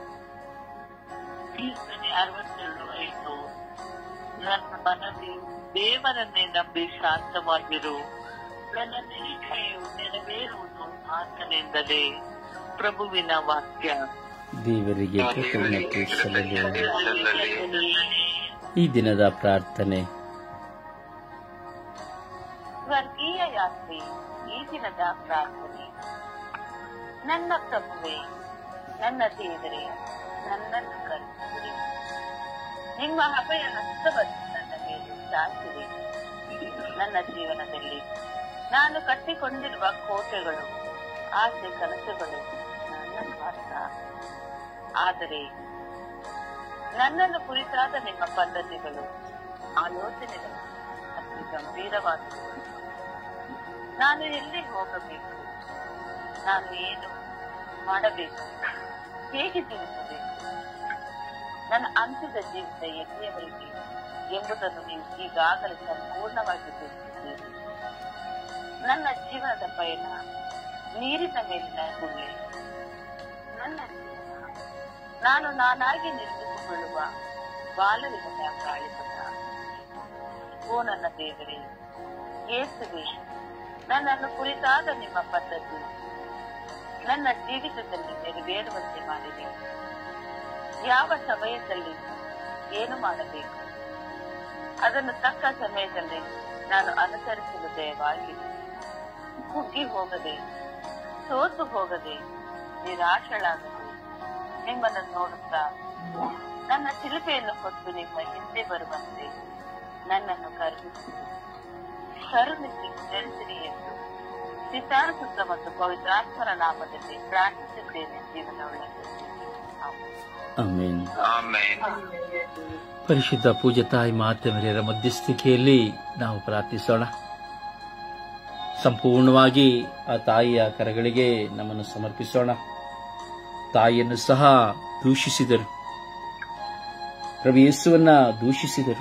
ಕೀರ್ತನೆ ಅರವತ್ತೆರಡು ಐದು ನನ್ನ ಮನವಿ ದೇವರನ್ನೇ ನಂಬಿ ಶಾಂತವಾಗಿರು ನನ್ನ ನಿರೀಕ್ಷೆಯು ನೆರವೇರುವುದು ಆತನಿಂದಲೇ ಪ್ರಭುವಿನ ವಾಕ್ಯ ದೇವರಿಗೆ ಕೃತಜ್ಞತೆ ಸಲ್ಲಲಿ ಈ ದಿನದ ಪ್ರಾರ್ಥನೆ ಸ್ವರ್ಗೀಯ ಯಾತ್ರೆ ಈ ದಿನದ ಪ್ರಾರ್ಥನೆ ನನ್ನ ಪ್ರಭುವೆ ನನ್ನ ದೇವರೇ ನನ್ನನ್ನು ಕರುಣಿಸಿರಿ ನಿಮ್ಮ ಅಭಯ ಹಸ್ತವನ್ನು ನನ್ನ ಮೇಲೆ ಚಾಚಿರಿ ನನ್ನ ಜೀವನದಲ್ಲಿ ನಾನು ಕಟ್ಟಿಕೊಂಡಿರುವ ಕೋಟೆಗಳು ಆಸೆ ಕನಸುಗಳು ನನ್ನ ಸ್ವಾರ್ಥ ಆದರೆ ನನ್ನನ್ನು ಕುರಿತಾದ ನಿಮ್ಮ ಪದ್ಧತಿಗಳು ಆಲೋಚನೆಗಳು ಅತಿ ಗಂಭೀರವಾದವು ನಾನು ಎಲ್ಲಿ ಹೋಗಬೇಕು ನಾನು ಏನು ಮಾಡಬೇಕು ಹೇಗೆ ಜೀವಿಸಬೇಕು ನನ್ನ ಅಂತ್ಯದ ಜೀವಿತ ಎಲ್ಲಿಯವರೆಗೆ ಎಂಬುದನ್ನು ನೀವು ಈಗಾಗಲೇ ಸಂಪೂರ್ಣವಾಗಿ ತಿಳಿಸಿದ್ದೀರಿ ನನ್ನ ಜೀವನದ ಪಯಣ ನೀರಿನ ಮೇಲಿನ ಗುಳ್ಳೆ ನನ್ನ ಜೀವನ ನಾನು ನಾನಾಗಿ ನಿರ್ಮಿಸಿಕೊಳ್ಳುವ ಬಾಲವಿನ ಕಾಳಿಪಟ ಓ ನನ್ನ ದೇವರೇ ಯೇಸುವೆ ನನ್ನನ್ನು ಕುರಿತಾದ ನಿಮ್ಮ ಪದ್ಧತಿ ನನ್ನ ಜೀವಿತದಲ್ಲಿ ನೆರವೇರುವಂತೆ ಮಾಡಿದೆ ಯಾವ ಸಮಯದಲ್ಲಿ ಏನು ಮಾಡಬೇಕು ಅದನ್ನು ತಕ್ಕ ಸಮಯದಲ್ಲಿ ನಾನು ಅನುಸರಿಸಲು ದಯವಾಗಿ ಕುಗ್ಗಿ ಹೋಗದೆ ಸೋತು ಹೋಗದೆ ನಿರಾಶಳಾಗದೆ ನಿಮ್ಮನ್ನು ನೋಡುತ್ತಾ ನನ್ನ ಶಿಲ್ಪೆಯನ್ನು ಹೊತ್ತು ನಿಮ್ಮ ಹಿಂದೆ ಬರುವಂತೆ ನನ್ನನ್ನು ಕರುಣಿಸಿ ಕರುಣಿಸಿ ನೆಲೆಸಿರಿ ಎಂದು ಸಿತಾರಸುತ್ತ ಮತ್ತು ಪವಿತ್ರಾತ್ಮರ ನಾಮದಲ್ಲಿ ಪ್ರಾರ್ಥಿಸಿದ್ದೇನೆ ಜೀವನವುಳ್ಳದ್ದು ಆಮೆನ್. ಆಮೇನ್ ಆಮೇನ್ ಪರಿಶುದ್ಧ ಪೂಜೆ ತಾಯಿ ಮಾತೆಮರಿಯರ ಮಧ್ಯಸ್ಥಿಕೆಯಲ್ಲಿ ನಾವು ಪ್ರಾರ್ಥಿಸೋಣ ಸಂಪೂರ್ಣವಾಗಿ ಆ ತಾಯಿಯ ಕರಗಳಿಗೆ ನಮ್ಮನ್ನು ಸಮರ್ಪಿಸೋಣ ತಾಯಿಯನ್ನು ಸಹ ದೂಷಿಸಿದರು ಪ್ರಭು ಯೇಸುವನ್ನ ದೂಷಿಸಿದರು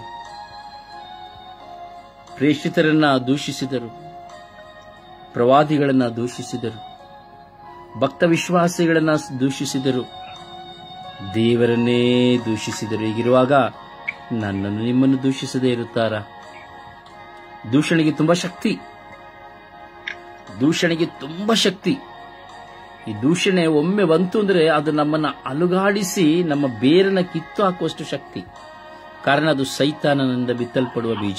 ಪ್ರೇಷಿತರನ್ನ ದೂಷಿಸಿದರು ಪ್ರವಾದಿಗಳನ್ನ ದೂಷಿಸಿದರು ಭಕ್ತ ವಿಶ್ವಾಸಿಗಳನ್ನ ದೂಷಿಸಿದರು ದೇವರನ್ನೇ ದೂಷಿಸಿದರು ಹೀಗಿರುವಾಗ ನನ್ನನ್ನು ನಿಮ್ಮನ್ನು ದೂಷಿಸದೇ ಇರುತ್ತಾರಾ ದೂಷಣೆಗೆ ತುಂಬಾ ಶಕ್ತಿ ದೂಷಣೆಗೆ ತುಂಬಾ ಶಕ್ತಿ ಈ ದೂಷಣೆ ಒಮ್ಮೆ ಬಂತು ಅಂದ್ರೆ ಅದು ನಮ್ಮನ್ನ ಅಲುಗಾಡಿಸಿ ನಮ್ಮ ಬೇರನ್ನ ಕಿತ್ತು ಹಾಕುವಷ್ಟು ಶಕ್ತಿ ಕಾರಣ ಅದು ಸೈತಾನನಿಂದ ಬಿತ್ತಲ್ಪಡುವ ಬೀಜ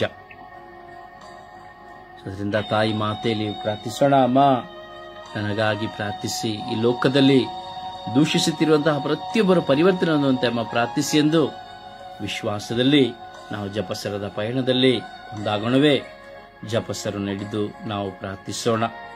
ಅದರಿಂದ ತಾಯಿ ಮಾತೆಯಲ್ಲಿ ಪ್ರಾರ್ಥಿಸೋಣ ಅಮ್ಮ ನನಗಾಗಿ ಪ್ರಾರ್ಥಿಸಿ ಈ ಲೋಕದಲ್ಲಿ ದೂಷಿಸುತ್ತಿರುವಂತಹ ಪ್ರತಿಯೊಬ್ಬರ ಪರಿವರ್ತನೆ ಹೊಂದುವಂತೆ ಅಮ್ಮ ಪ್ರಾರ್ಥಿಸಿ ಎಂದು ವಿಶ್ವಾಸದಲ್ಲಿ ನಾವು ಜಪಸರದ ಪಯಣದಲ್ಲಿ ಒಂದಾಗೋಣವೇ ಜಪಸರು ನಡೆದು ನಾವು ಪ್ರಾರ್ಥಿಸೋಣ